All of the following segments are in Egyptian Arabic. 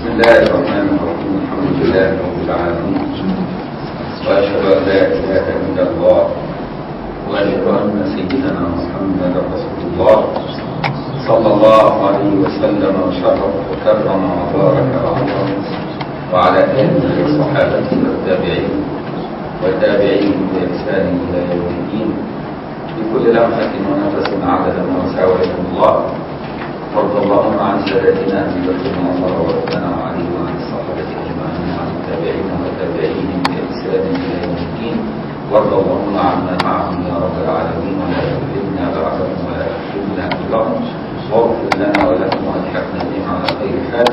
بسم الله الرحمن الرحيم الحمد لله رب العالمين واشهد ان لا اله الا الله واشهد ان سيدنا محمدا رسول الله صلى الله عليه وسلم وشرف وكرم وبارك وعظم وعلى اله وصحابته والتابعين والتابعين باحسان الى يوم الدين بكل لمحه ونفس عدد ما وسعه الله وارض اللهم عن سادتنا ابي بكر وعمر وعثمان وعلي وعن الصحابه اجمعين وعن التابعين وتابعيهم باحسان الى يوم الدين وارض اللهم عنا معهم يا رب العالمين ولا تكلمنا بعدهم ولا تكلمنا قبلهم واغفر لنا ولهم والحقنا بهم على خير حال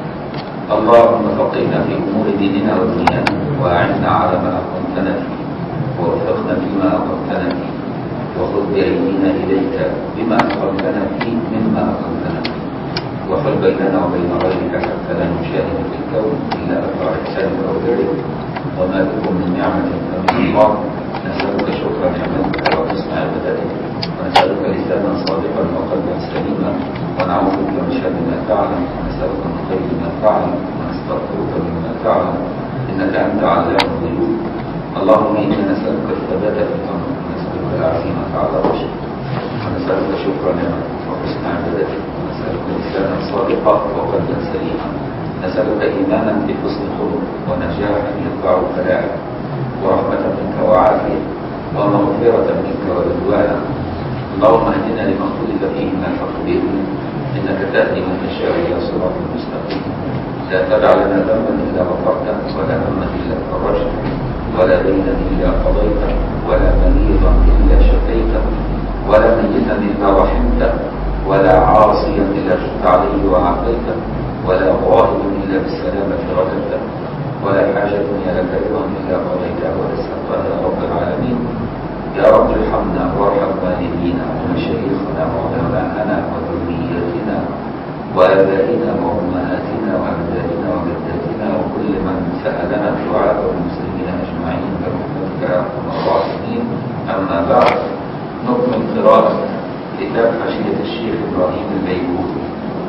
اللهم فقهنا في امور ديننا ودنيانا واعنا على ما اقمتنا فيه ووفقنا فيما اقمتنا فيه وخذ بأيدينا إليك بما أقمتنا فيه مما أقمتنا فيه وحل بيننا وبين غيرك حتى لا نشاهد في الكون إلا أثر إحسانك وبرك وما بكم من نعمة فمن الله نسألك شكر نعمتك وحسن عبادتك ونسألك لسانا صادقا وقلبا سليما ونعوذ بك من شر ما تعلم ونسألك من خير ما تعلم ونستغفرك مما تعلم إنك أنت علام الغيوب اللهم إنا نسألك الثبات في الأمر ونسألك العزيمة على الرشد ونسألك شكر نعمتك وحسن عبادتك ونسألك لسانا صادقا وقلبا سليما نسألك إيمانا بحسن خلق ونجاحا يتبع الفلاح ورحمة منك وعافية ومغفرة منك ورضوانا اللهم اهدنا لما اختلف فيه من الحق بإذنك إنك تهدي من تشاء إلى صراط مستقيم لا تدع لنا ذنبا إلا غفرته ولا هما إلا فرجته ولا دينا إلا قضيته ولا مريضا إلا شفيته ولا ميتا إلا رحمته ولا عاصيا إلا شفت عليه وعافيته ولا غائبا إلا بالسلامة رددته ولا حاجة يا لك رضا إلا قضيتها ويسرتها يا رب العالمين يا رب ارحمنا وارحم والدينا ومشايخنا وعلماءنا وذريتنا وآبائنا وأمهاتنا وأجدادنا وجداتنا وكل من سألنا الدعاء والمسلمين أجمعين برحمتك يا أرحم الراحمين أما بعد نكمل قراءة كتاب حاشية الشيخ إبراهيم البيروتي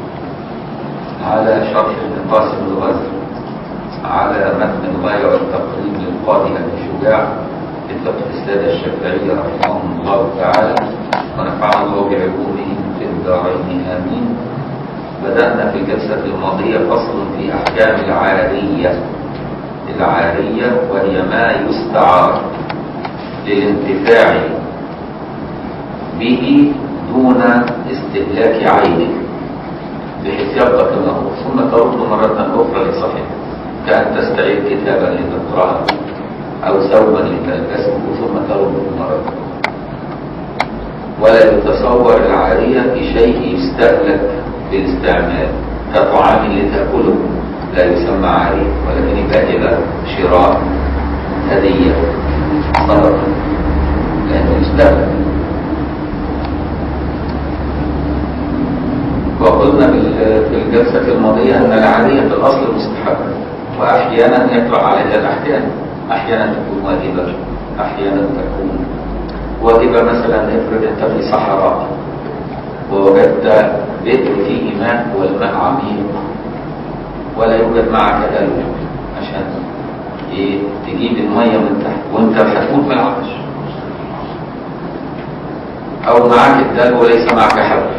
على شرح ابن قاسم الغزي على متن الغاية والتقريب للقاضي أبي شجاع في فقه السادة الشافعية رحمهم الله تعالى ونفعنا الله بعلومهم في الدارين آمين بدأنا في الجلسة الماضية فصل في أحكام العارية العارية وهي ما يستعار للانتفاع به دون استهلاك عينه بحيث يبقى كما هو ثم ترد مرة أخرى لصاحبه كأن تستعيد كتابا لتقرأه أو ثوبا لتلبسه ثم ترد مرة ولا يتصور العارية بشيء يستهلك بالاستعمال كطعام اللي تأكله لا يسمى عارية ولكن يبقى إلى شراء هدية صدقة لأنه يستهلك وقلنا في الجلسة الماضية أن العارية في الأصل مستحبة وأحيانا يطرأ عليها الأحيان أحيانا تكون واجبة أحيانا تكون واجبة مثلا افرض أنت في صحراء ووجدت بئر فيه ماء والماء عميق ولا يوجد معك دلو عشان إيه تجيب المية من تحت وأنت هتموت من العطش أو معك الدلو وليس معك حبل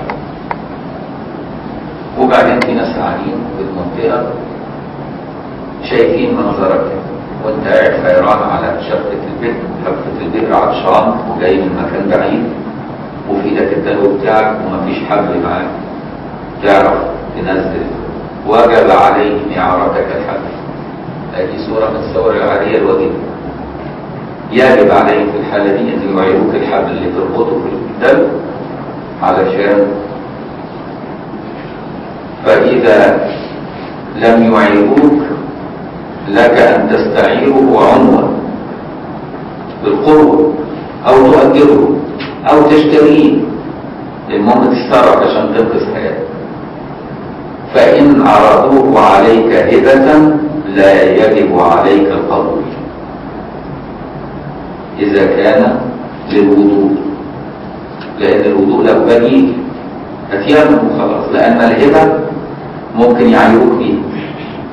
وبعدين في ناس قاعدين في المنطقة شايفين منظرك وانت قاعد حيران على شفة البئر شفة البئر عطشان وجاي من مكان بعيد وفي ايدك الدلو بتاعك ومفيش حبل معاك تعرف تنزل وجب عليهم إعارتك الحبل هذه صورة من الصور العادية الواجبة يجب عليهم في الحالة دي أن يعيروك الحبل اللي تربطه في الدلو علشان فإذا لم يعيروك لك أن تستعيره عنوة بالقوة أو تؤجره أو تشتريه المهم تسترك عشان تنقذ حياتك فإن عرضوه عليك هبة لا يجب عليك القبول إذا كان للوضوء لأن الوضوء له بديل أتيانا وخلاص لأن الهبة ممكن يعيروك بيه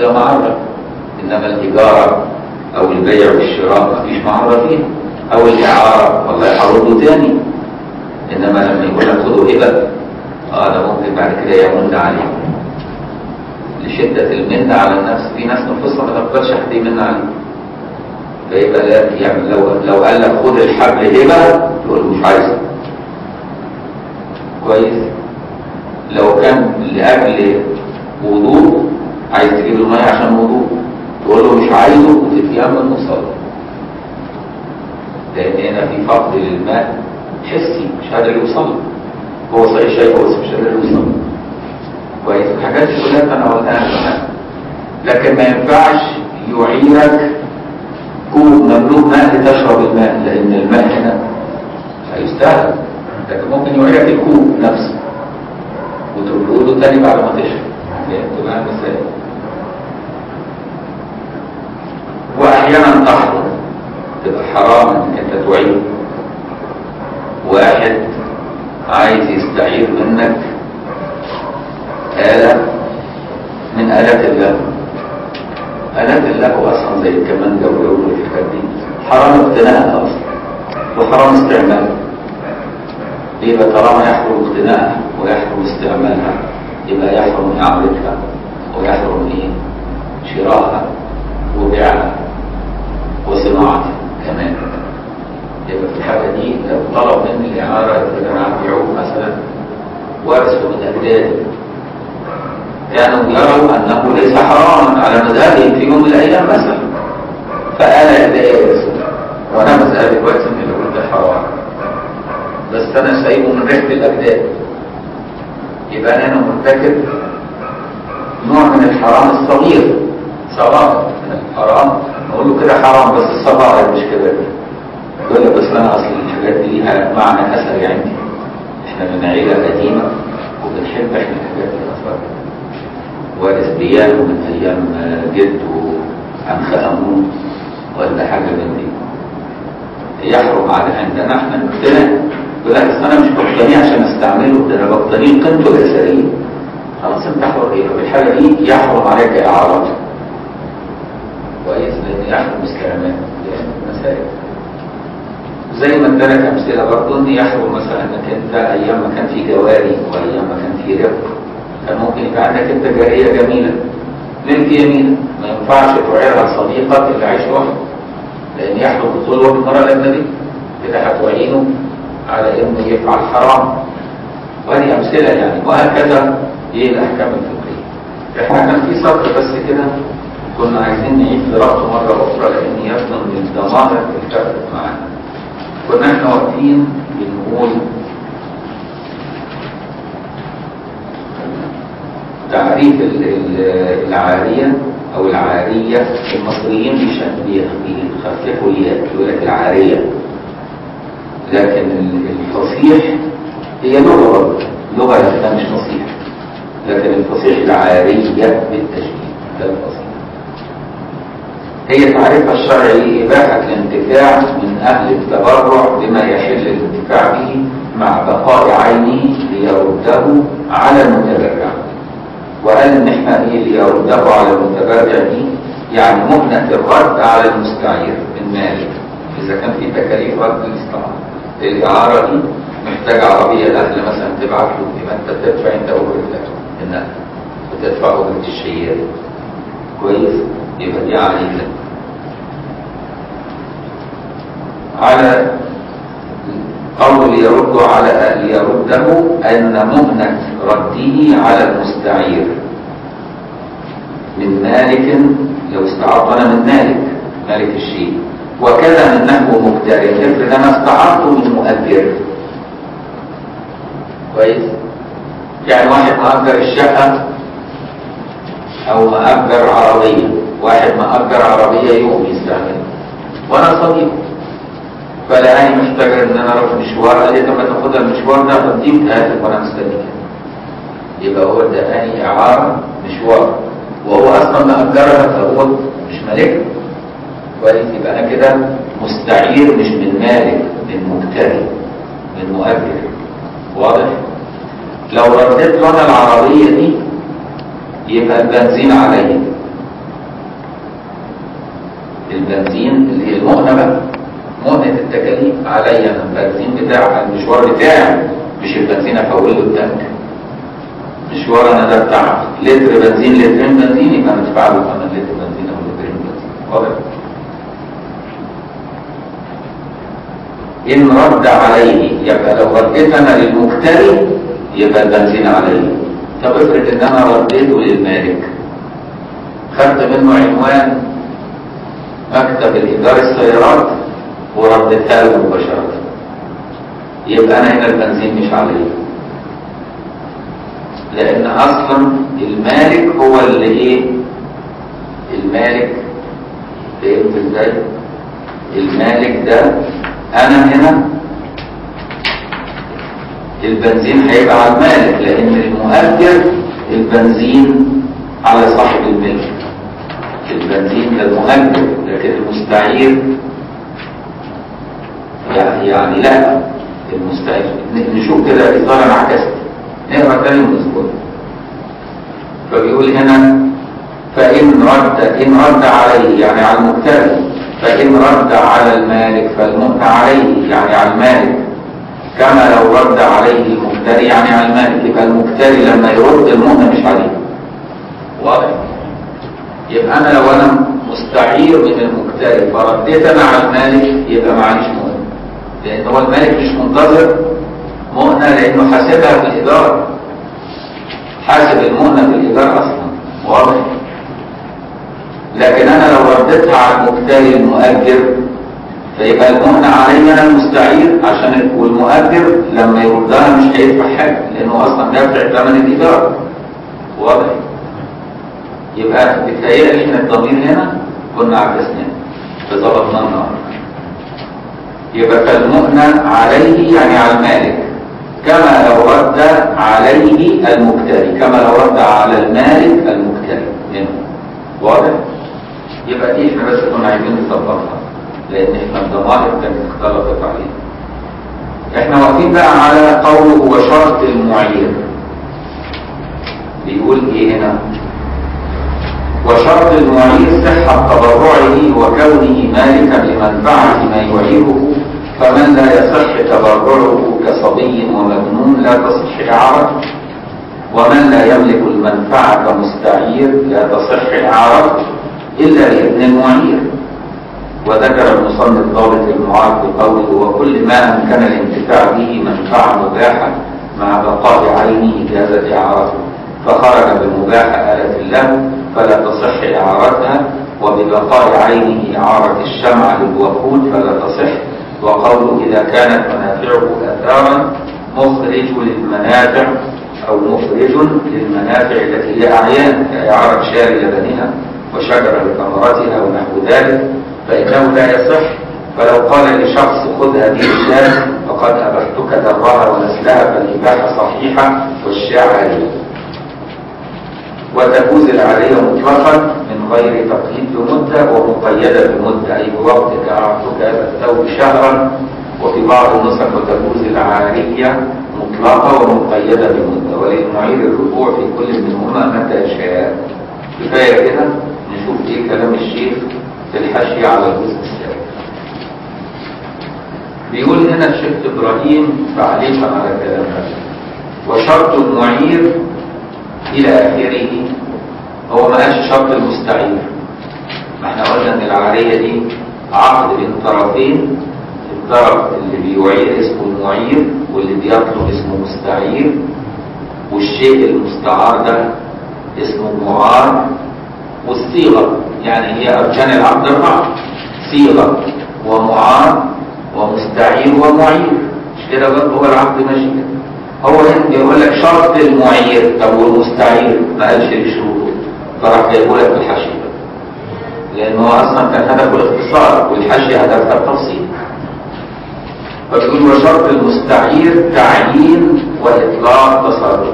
إلا معرة إنما الإيجار أو البيع والشراء مفيش معرة فيها أو الإعارة والله هرده تاني إنما لما يقول لك خده هبة اه ده ممكن بعد كده يمن عليه لشدة المنة على النفس في ناس نفوسها ما تقبلش حد يمن عليه فيبقى لا يعني لو لو قال لك خد الحبل هبة تقول له مش عايزه كويس لو كان لأجل وضوء عايز تجيب المية عشان وضوء تقول له مش عايزه وتتيمم وصلي لأن هنا في فقد للماء حسي مش قادر يوصل هو صحيح شايفه بس مش قادر يوصل كويس الحاجات دي كلها انا قلتها زمان لكن ما ينفعش يعيرك كوب مملوء ماء لتشرب الماء لان الماء هنا هيستهلك لكن ممكن يعيرك الكوب نفسه وتقول له تاني بعد ما تشرب فهمت بقى المسائل واحيانا تحرم تبقى حرام انك انت تعيد واحد عايز يستعير منك آلة من آلات اللهو آلات اللهو أصلا زي الكمانجة والعود والحاجات دي حرام اقتناءها أصلا وحرام استعمالها يبقى طالما يحرم اقتناءها ويحرم استعمالها يبقى يحرم إعارتها ويحرم إيه؟ شراءها وبيعها وصناعتها كمان يبقى في الحالة دي لو طلب مني الإعارة إذا أنا عندي عود مثلا وارثه من أجدادي كانوا يروا أنه ليس حراما على مذهبهم في يوم من الأيام مثلا فأنا لا يرثه وأنا مذهبي كويس إن العود ده حرام بس أنا سايبه من ريحة الأجداد يبقى أنا مرتكب نوع من الحرام الصغير صغار من الحرام نقول له كده حرام بس الصغائر مش كده يقول لك بس انا اصل الحاجات دي ليها معنى اثري عندي احنا من عيله قديمه وبنحب احنا الحاجات دي اصلا وارث ديانه من ايام جده عن خامون ولا حاجه من دي يحرم على عندنا احنا نقتنع يقول لك اصل انا مش بقتنيه عشان استعمله ده انا بقتنيه قيمته الاثريه خلاص انت حر ايه في الحاله دي يحرم عليك اعارته كويس لان يحرم استعماله يعني مسائل زي ما ادالك امثله برضه ان يحرم مثلا انك انت ايام ما كان في جواري وايام ما كان في رق كان ممكن يبقى عندك انت جاريه جميله ملك يمين ما ينفعش تعيرها صديقك اللي عايش لوحده لان يحرم الظلم بالمره الاجنبيه كده هتعينه على انه يفعل حرام وهذه امثله يعني وهكذا ايه الاحكام الفقهيه احنا كان في سطر بس كده كنا عايزين نعيد قراءته مره اخرى لان يبدو ان الضمائر التفت معانا كنا احنا واقفين بنقول تعريف العارية أو العارية المصريين بيخففوا الياء يقول لك العارية لكن الفصيح هي لغة برضه لغة لكنها مش فصيح لكن الفصيح العارية بالتشكيل ده الفصيح هي تعريفها الشرعي إباحة الانتفاع من أهل التبرع بما يحل الانتفاع به مع بقاء عينه ليرده على المتبرع وقال إن إحنا إيه ليرده على المتبرع دي يعني مهنة الرد على المستعير من ماله إذا كان في تكاليف رد الاستعارة الإعارة دي محتاج عربية الأهل مثلا تبعت له يبقى أنت تدفع أنت أجرة النقل وتدفع أجرة الشيال كويس يبقى دي عليك على قول ليرد على ليرده أن مهنة رده على المستعير من مالك لو استعرض أنا من مالك مالك الشيء وكذا من نحو مبتدئ افرض أنا استعرضته من مؤجر كويس يعني واحد مأجر الشقة أو مأجر عربية واحد مأجر عربية يوم يستعملها وأنا صديقه فلقاني محتاج ان انا اروح مشوار قال لي طب ما تاخدها المشوار ده قديم هاتف وانا مستنيك يبقى هو اداني اعاره مشوار وهو اصلا مأجرها فهو مش مالكها كويس يبقى انا كده مستعير مش من مالك من مبتدئ من مؤجر واضح لو رديت له انا العربيه دي يبقى البنزين عليا البنزين اللي هي المؤنة بقى مؤنة التكاليف عليا انا البنزين بتاع المشوار بتاعي مش البنزين افوله التانك مشوار انا ده بتاع لتر بنزين لترين بنزين يبقى انا ادفع له ثمن لتر بنزين او لترين بنزين واضح ان رد عليه يبقى لو رديت انا للمكتري يبقى البنزين عليه طب افرض ان انا رديته للمالك خدت منه عنوان مكتب الإيجار السيارات وردتها له مباشرة يبقى أنا هنا البنزين مش عليه لأن أصلا المالك هو اللي إيه المالك فهمت إزاي؟ المالك ده أنا هنا البنزين هيبقى على المالك لأن المؤجر البنزين على صاحب الملك البنزين للمؤجر لكن المستعير يعني, يعني لا المستعير نشوف كده إصدار انعكست نقرا تاني ونذكر فبيقول هنا فإن رد إن رد عليه يعني على المكتري فإن رد على المالك فالمؤن عليه يعني على المالك كما لو رد عليه المكتري يعني على المالك يبقى المكتري لما يرد المؤن مش عليه واضح يبقى انا لو انا مستعير من المكتري فرديت انا على المالك يبقى معليش مؤنة لان هو المالك مش منتظر مؤنة لانه حاسبها في الايجار حاسب المؤنة في الايجار اصلا واضح لكن انا لو رديتها على المكتري المؤجر فيبقى المؤنة علي انا المستعير عشان والمؤجر لما يردها مش هيدفع حاجه لانه اصلا دافع ثمن الايجار واضح يبقى بتهيألي احنا الضمير هنا كنا عكسناه فظبطناه النهارده يبقى فالمؤنى عليه يعني على المالك كما لو رد عليه المكتري كما لو رد على المالك المكتري منه واضح؟ يبقى دي احنا بس كنا عايزين نظبطها لان احنا الضمائر كانت اختلطت علينا احنا واقفين بقى على قوله وشرط المعير بيقول ايه هنا وشرط المعير صحة تبرعه وكونه مالكا لمنفعة ما يعيره فمن لا يصح تبرعه كصبي ومجنون لا تصح إعارته ومن لا يملك المنفعة كمستعير لا تصح إعارته إلا لابن المعير وذكر المصنف ضابط المعاد بقوله وكل ما أمكن الانتفاع به منفعة مباحة مع بقاء عينه إجازة إعارته فخرج بالمباح آلة له فلا تصح إعارتها وببقاء عينه إعارة الشمع للوقود فلا تصح وقوله إذا كانت منافعه آثارا مخرج للمنافع أو مخرج للمنافع التي هي أعيان كإعارة شار لبنها وشجر لثمرتها ونحو ذلك فإنه لا يصح فلو قال لشخص خذ هذه الشاة فقد أبحتك ذرها ونسلها فالإباحة صحيحة والشاع عليه وتجوز العارية مطلقا من غير تقييد بمدة ومقيدة بمدة أي بوقت كأعطك هذا الثوب شهرا وفي بعض النسخ وتجوز العارية مطلقة ومقيدة بمدة وللمعير الرجوع في كل منهما متى شاء كفاية كده نشوف ايه كلام الشيخ في الحاشية على الجزء السابق بيقول هنا الشيخ إبراهيم تعليقا على كلام هذا وشرط المعير إلى آخره هو ما قالش شرط المستعير ما احنا قلنا ان العارية دي عقد بين طرفين الطرف اللي بيعير اسمه المعير واللي بيطلب اسمه مستعير والشيء المستعار ده اسمه معار والصيغة يعني هي أركان العقد أربعة صيغة ومعار ومستعير ومعير مش كده برضه هو العقد ماشي كده هو هنا بيقول لك شرط المعير طب والمستعير ما قالش لي شروطه فراح جايبه لك في الحاشيه لان هو اصلا كان هدفه الاختصار والحاشيه هدفها التفصيل فبيقول وشرط المستعير تعيين واطلاق تصرف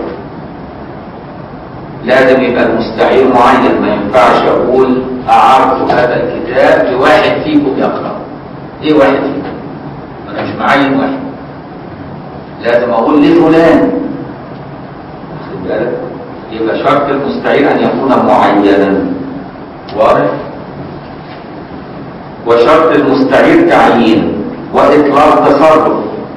لازم يبقى المستعير معين ما ينفعش اقول اعرض هذا الكتاب لواحد فيكم يقرا ايه واحد فيكم انا مش معين واحد لازم اقول لفلان واخد بالك يبقى شرط المستعير ان يكون معينا واضح وشرط المستعير تعيين وإطلاق تصرف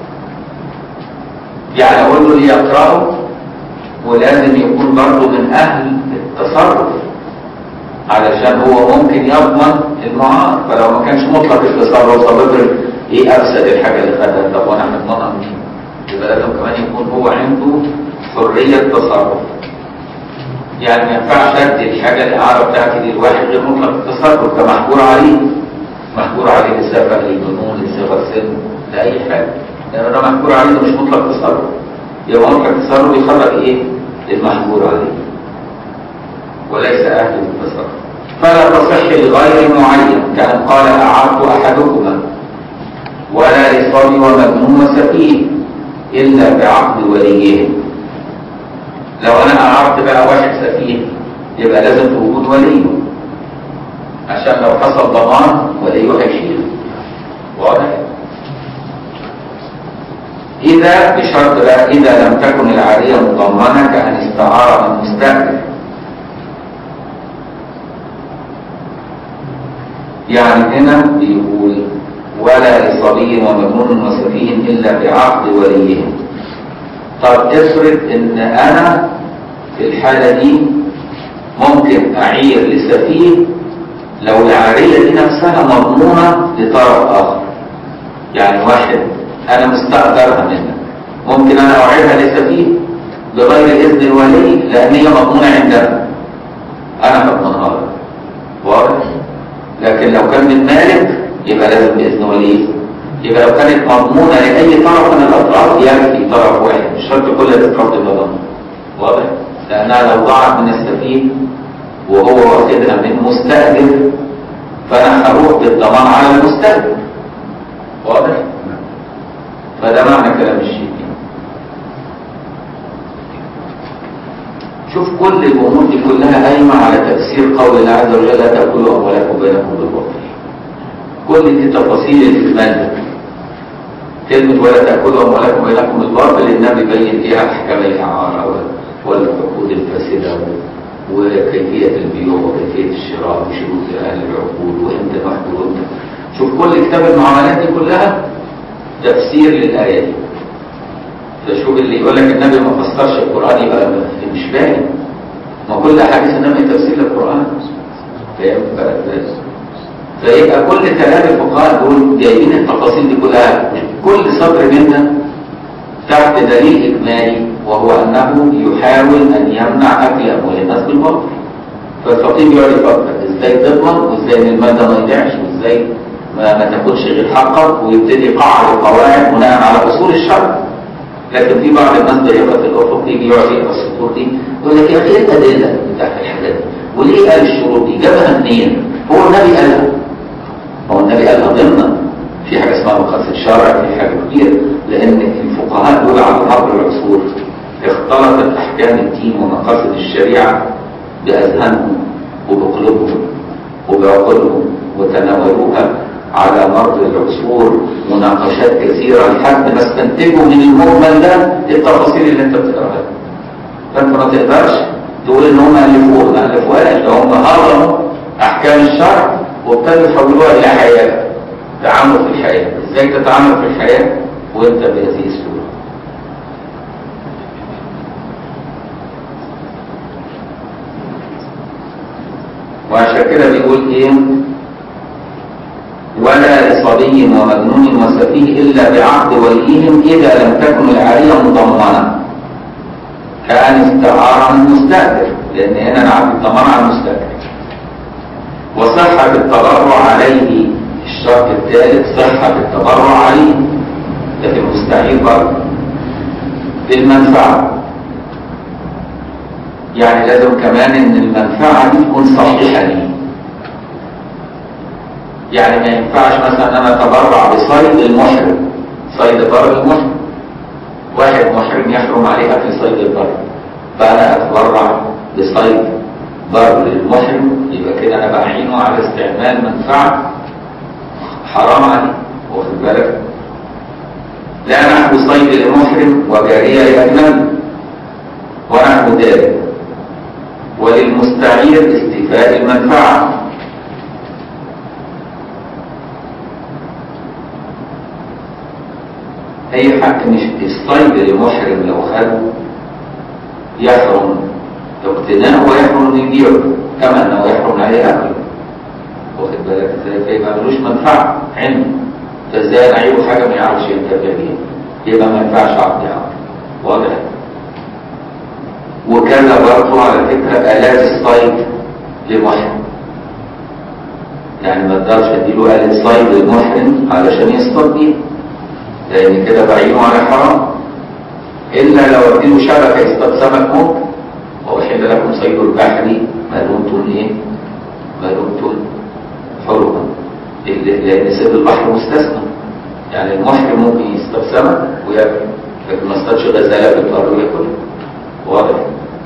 يعني أقول له ليقرأه ولازم يكون برضه من أهل التصرف علشان هو ممكن يضمن المعار فلو ما كانش مطلق التصرف طب افرض ايه افسد الحاجه اللي خدها طب وانا هضمنها منين؟ يبقى لازم كمان يكون هو عنده حريه تصرف يعني ما ينفعش ادي الحاجه الاعاره بتاعتي دي لواحد غير مطلق التصرف ده محجور عليه محجور عليه لسفر للجنون لصغر سن لاي حاجه لان ده محجور عليه ده مش مطلق تصرف يبقى مطلق التصرف يخرج ايه؟ المحجور عليه وليس اهل التصرف فلا تصح لغير معين كان قال اعرت احدكما ولا لصبي ومجنون وسفيه الا بعقد وليه لو انا اعرت بقى واحد سفيه يبقى لازم وجود وليه عشان لو حصل ضمان وليه هيشيل واضح إذا بشرط لا إذا لم تكن العارية مضمنة كأن استعار من مستأجر يعني هنا بيقول ولا لصبي ومجنون وسفيه إلا بعقد وليهم طب افرض ان انا في الحالة دي ممكن اعير لسفيه لو العارية دي نفسها مضمونة لطرف اخر يعني واحد انا مستأجرها منك ممكن انا اعيرها لسفيه بغير اذن الولي لان هي مضمونة عندنا انا هضمنها لك واضح لكن لو كان من مالك يبقى لازم باذن وليه يبقى لو كانت مضمونة لأي طرف من الأطراف يكفي طرف واحد مش شرط كل الأطراف تبقى ضمن واضح؟ لأنها لو ضاعت من السفيه وهو واخدها من مستأجر فأنا هروح بالضمان على المستأجر واضح؟ فده معنى كلام الشيخ شوف كل الأمور دي كلها قايمة على تفسير قول الله عز وجل لا تأكلوا أموالكم بينكم بالباطل كل دي تفاصيل الإجمال ده كلمة ولا تأكلوا أموالكم بينكم بالباطل النبي بين فيها أحكام الإعارة والعقود الفاسدة وكيفية البيوع وكيفية الشراء وشروط أهل العقود وإمتى نحكم وإمتى شوف كل كتاب المعاملات دي كلها تفسير للآية دي فشوف اللي يقول لك النبي ما فسرش القرآن يبقى مش فاهم ما كل أحاديث النبي تفسير للقرآن فاهم بقى فيبقى كل كلام الفقهاء دول جايبين التفاصيل دي كلها كل سطر منها تحت دليل إجمالي وهو أنه يحاول أن يمنع أكل أموال الناس بالباطل فالفقيه بيقعد يفكر إزاي تضمن وإزاي إن المال ده ما يضيعش وإزاي ما, ما تاخدش غير حقك ويبتدي يقعد القواعد بناء على أصول الشرع لكن في بعض الناس ضيقة الأفق يجي يقعد يقرا السطور دي يقول لك يا أخي إيه الأدلة بتاعت الحاجات دي وليه قال الشروط دي جابها منين؟ هو النبي قالها هو النبي قالها ضمنا في حاجة اسمها مقاصد الشرع في حاجة كتير لأن الفقهاء دول على مر العصور اختلطت أحكام الدين ومقاصد الشريعة بأذهانهم وبقلوبهم وبعقولهم وتناولوها على مر العصور مناقشات كثيرة لحد ما استنتجوا من المجمل ده التفاصيل اللي انت بتقراها فانت ما تقدرش تقول ان هم الفوها ما الفوهاش ده هم هرموا احكام الشرع وابتدوا يحولوها الى حياه تعامل في الحياه ازاي تتعامل في الحياه وانت بهذه الصوره وعشان كده بيقول ايه ولا لصبي ومجنون وسفيه الا بعقد وليهم اذا لم تكن العاريه مضمنه كان استعاره من مستاجر لان هنا نعرف الضمان على المستاجر وصحة التبرع عليه الشرط الثالث صحة التبرع عليه لكن مستحيل برضه بالمنفعة يعني لازم كمان ان المنفعة دي تكون صحيحة ليه يعني ما ينفعش مثلا انا اتبرع بصيد المحرم صيد بر المحرم واحد محرم يحرم عليه اكل صيد البر فانا اتبرع بصيد بر للمحرم يبقى كده انا بعينه على استعمال منفعه حرام عليه واخد بالك لا نحو صيد المحرم وجاريه لاجنبي ونحو ذلك وللمستعير استيفاء المنفعه اي حق مش الصيد لمحرم لو خده يحرم اقتناءه ويحرم ان يبيعه كما انه يحرم عليه اكله واخد بالك ازاي فيبقى ملوش منفعه عنده فازاي انا اعيبه حاجه ما يعرفش ينتفع بيها يبقى ما ينفعش عقد عقد واضح وكذا برضه على فكره الات الصيد لمحرم يعني ما اقدرش اديله آلة صيد للمحرم علشان يصطاد بيها لان كده بعينه على حرام الا لو اديله شبكه يصطاد سمك ممكن واحل لكم صيد البحر ما دمتم ايه؟ ما دمتم حرما لان صيد البحر مستثنى يعني المحرم ممكن يصطاد سمك وياكل لكن ما اصطادش غزاله بالضر وياكلها واضح؟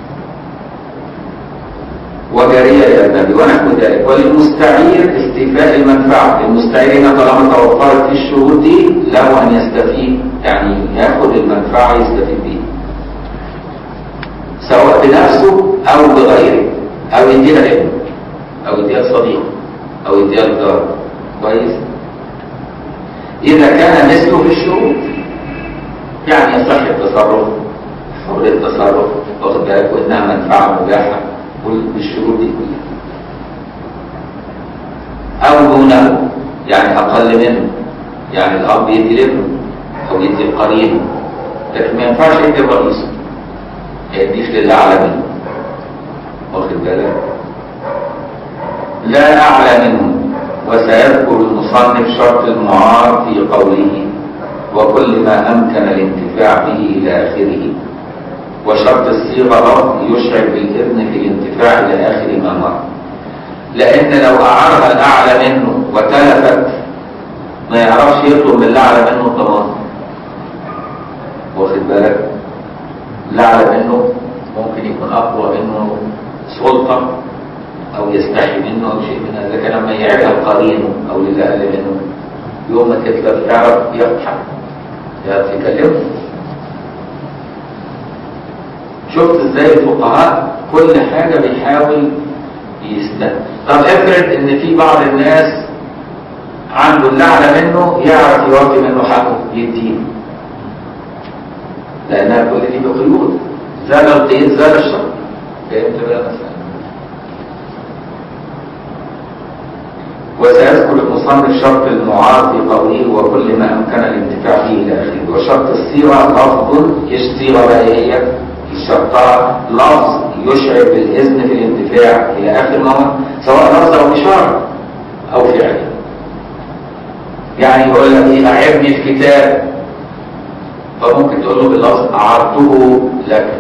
وجارية لأجنبي ونحو ذلك وللمستعير استيفاء المنفعة المستعير هنا طالما توفرت في الشروط دي له أن يستفيد يعني ياخد المنفعة يستفيد بيها سواء بنفسه أو بغيره أو يديها لابنه أو يديها لصديقه أو يديها لجاره كويس إذا كان مثله في الشروط يعني يصح التصرف حرية التصرف واخد بالك وإنها منفعة مباحة بالشروط دي كلها أو دونه يعني أقل منه يعني الأب يدي لابنه أو يدي لقرينه لكن ما ينفعش يدي الرئيس ما يديش للأعلى منه واخد بالك لا أعلى منه وسيذكر المصنف شرط المعار في قوله وكل ما أمكن الانتفاع به إلى آخره وشرط الصيغة لفظ يشعر بالإذن في الانتفاع إلى آخر ما مر لأن لو أعارها الأعلى منه وتلفت ما يعرفش يطلب من الأعلى منه الضمان واخد بالك الأعلى منه ممكن يكون أقوى منه سلطة أو يستحي منه أو شيء من هذا لكن لما يعرف قرينه أو للي أقل منه يوم ما تتلف يعرف يضحك يعرف يكلمه شفت ازاي الفقهاء كل حاجة بيحاول يستهدف طب افرض ان في بعض الناس عنده اللي اعلى منه يعرف يوفي منه حقه يديه لانها كل دي بقيود زال القيد زال الشرط فهمت بقى مثلا وسيذكر المصنف شرط المعار في قوله وكل ما امكن الانتفاع به الى اخره وشرط الصيغه لفظ ايش صيغه بقى هي الشرطاء لفظ يشعر بالاذن في الانتفاع الى اخر ما هو سواء لفظ او اشاره او فعل يعني يقول لك ايه اعرني الكتاب فممكن تقول له باللفظ اعرته لك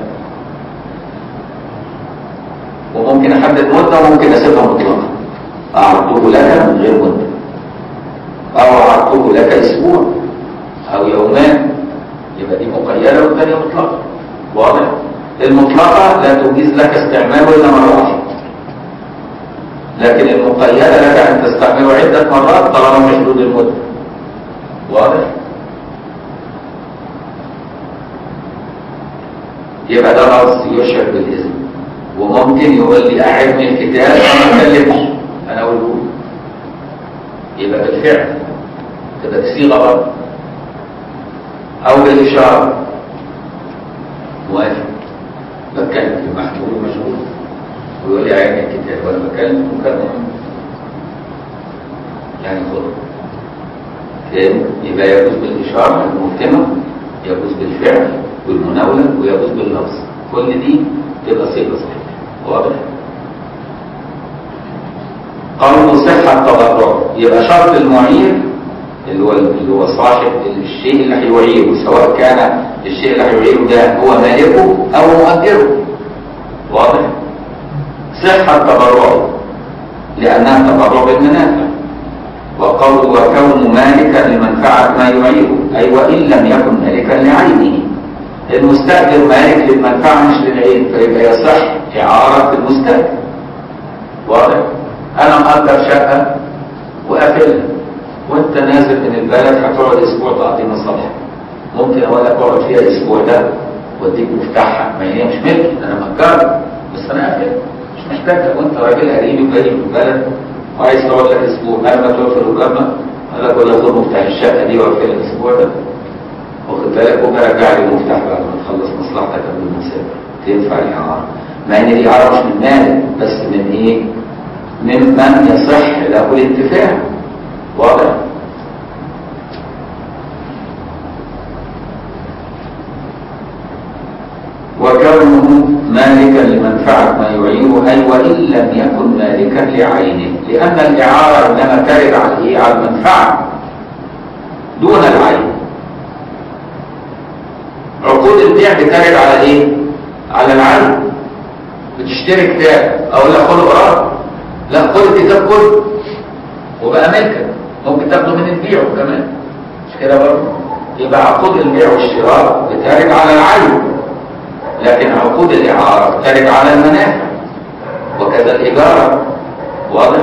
وممكن احدد مده وممكن اسيبها مطلقه اعرته لك من غير مده او اعرته لك اسبوع او يومان يبقى دي مقيده والثانيه مطلقه واضح المطلقة لا تجيز لك استعماله إلا مرة واحدة لكن المقيدة لك أن تستعمله عدة مرات طالما في حدود المدة واضح يبقى ده لفظ يشعر بالإذن وممكن يقول لي أعرني الكتاب أنا ما أكلمش أنا أقوله يبقى بالفعل تبقى صيغة برضه أو بالإشارة موافق بتكلم في محمول ومشغول ويقول لي عين الكتاب وانا بتكلم مكالمة يعني خطوة فاهم يبقى يجوز بالإشارة المهتمة يجوز بالفعل والمناولة ويجوز باللفظ كل دي تبقى صيغة صحيحة واضح؟ قالوا صحة التبرع يبقى شرط المعير اللي هو اللي هو صاحب الشيء اللي هيعيره سواء كان الشيء اللي هيعيره ده هو مالكه او مؤجره واضح صحة تبرعه لأنها تبرع بالمنافع وقول وكون مالكا لمنفعة ما يعيره أي وإن لم يكن مالكا لعينه المستأجر مالك للمنفعة مش للعين فيبقى يصح إعارة المستأجر واضح أنا مأجر شقة وقافلها وانت نازل من البلد هتقعد اسبوع تقضي مصالحك ممكن اقول لك اقعد فيها الاسبوع ده واديك مفتاحها ما هي مش ملكي انا مأجرها بس انا قافل مش محتاجها وانت راجل قريب وجاي من البلد وعايز تقعد لك اسبوع قبل ما تقفل الجامعه قال لك ولا خد مفتاح الشقه دي واقفل الاسبوع ده واخد بالك وبرجع لي المفتاح بعد ما تخلص مصلحتك قبل ما تسافر تنفع الاعاره مع ان الاعاره مش من مالك بس من ايه من من يصح له الانتفاع واضح وكونه مالكا لمنفعة ما يعيره أي وإن لم يكن مالكا لعينه لأن الإعارة إنما ترد على إيه؟ على المنفعة دون العين عقود البيع بترد على إيه؟ على العين بتشتري كتاب أو لا خد قرار لا خد الكتاب كله وبقى ملكك ممكن تاخده من البيع كمان مش كده برضه يبقى عقود البيع والشراء بترد على العين لكن عقود الإعارة ترد على المنافع وكذا الإيجار واضح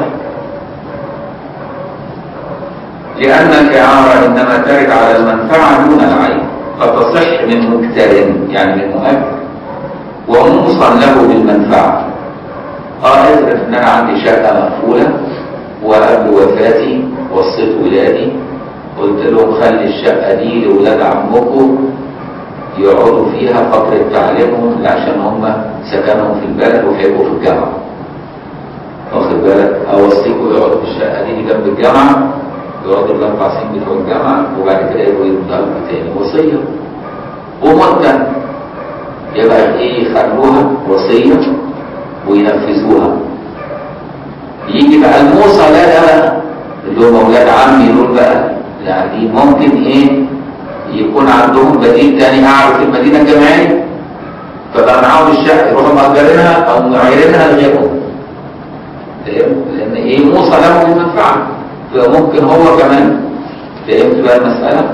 لأن الإعارة إنما ترد على المنفعة دون العين فتصح من مكتر يعني من مؤجر وموصى له بالمنفعة اه اعرف ان انا عندي شقة مقفولة وقبل وفاتي وصيت ولادي قلت لهم خلي الشقة دي لولاد عمكم يقعدوا فيها فترة تعليمهم عشان هم سكنهم في البلد وهيبقوا في الجامعة. واخد بالك؟ أوصيكم يقعدوا في الشقة دي جنب الجامعة يقعدوا الأربع سنين بتوع الجامعة وبعد كده يبقوا يردوا تاني وصية. ومدة يبقى إيه يخلوها وصية وينفذوها. يجي بقى الموصى لا ده اللي هم أولاد عمي دول بقى يعني ممكن إيه يكون عندهم بديل تاني قاعد في المدينة الجامعية فبقى معاهم الشقة يروحوا مأجرينها أو معيرينها لغيرهم فهمت؟ لأن إيه موصى له بالمنفعة فممكن هو كمان فهمت بقى المسألة؟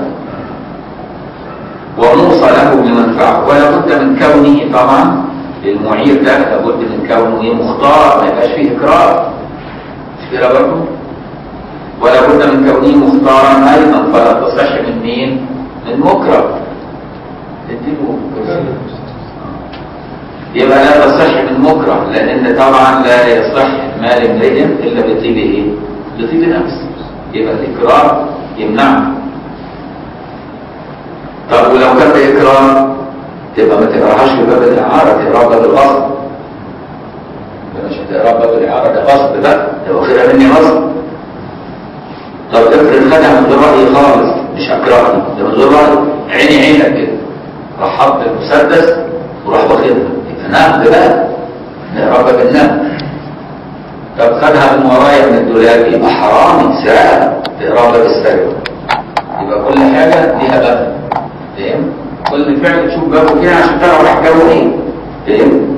وموصى له بالمنفعة ولا بد من كونه طبعا المعير ده لابد من كونه إيه مختار ما يبقاش فيه إكراه مش كده برضه؟ ولا بد من كونه مختارا أيضا فلا تصح من مين؟ من مكره تديله يبقى لا تصح من مكره لان طبعا لا يصح مال امرئ الا بطيب ايه؟ بطيب نفس يبقى الاكراه يمنعه طب ولو كان باكراه تبقى ما تقراهاش في باب الاعاره تقراها باب الاصل مش هتقراها باب الاعاره ده غصب بقى ده واخدها مني غصب طب افرض خدها من غير راي خالص مش هكرهني ده من غير راي عيني عينك كده راح حط المسدس وراح واخدها يبقى نهب بقى نقربها بالنهب طب خدها من ورايا من الدولاب يبقى حرامي سرقه تقربها بالسرقه يبقى كل حاجه ليها باب فاهم كل فعل تشوف بابه كده عشان تعرف راح جابه ايه فاهم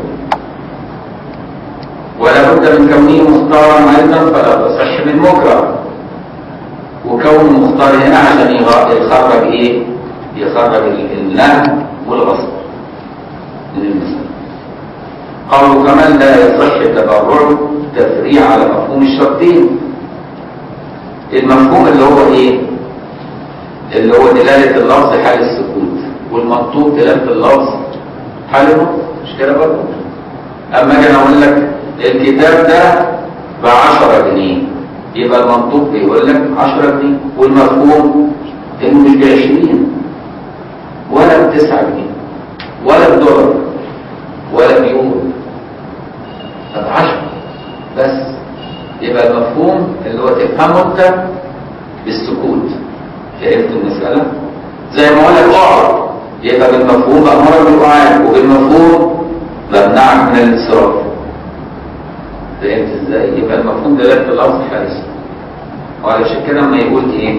ولا بد من كونه مختارا ايضا فلا تصح من مكره وكونه مختار هنا عشان يخرج ايه يخرج اللهو والغصب من المسألة قالوا كمان لا يصح التبرع تفريع على مفهوم الشرطين المفهوم اللي هو ايه اللي هو دلالة اللفظ حال السكوت والمطلوب دلالة اللفظ حال النطق مش كده برضه اما اجي انا اقول لك الكتاب ده ب 10 جنيه يبقى المنطوق بيقول لك 10 جنيه والمفهوم انه مش ب 20 ولا ب 9 جنيه ولا بدولار ولا بيورو طب 10 بس يبقى المفهوم اللي هو تفهمه انت بالسكوت فهمت المسألة؟ زي ما اقول لك اقعد يبقى بالمفهوم بأمرك بالقعاد وبالمفهوم بمنعك من الانصراف فهمت ازاي؟ يبقى المفهوم دلالة اللفظ حارس وعلشان كده لما يقول ايه؟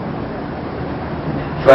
ف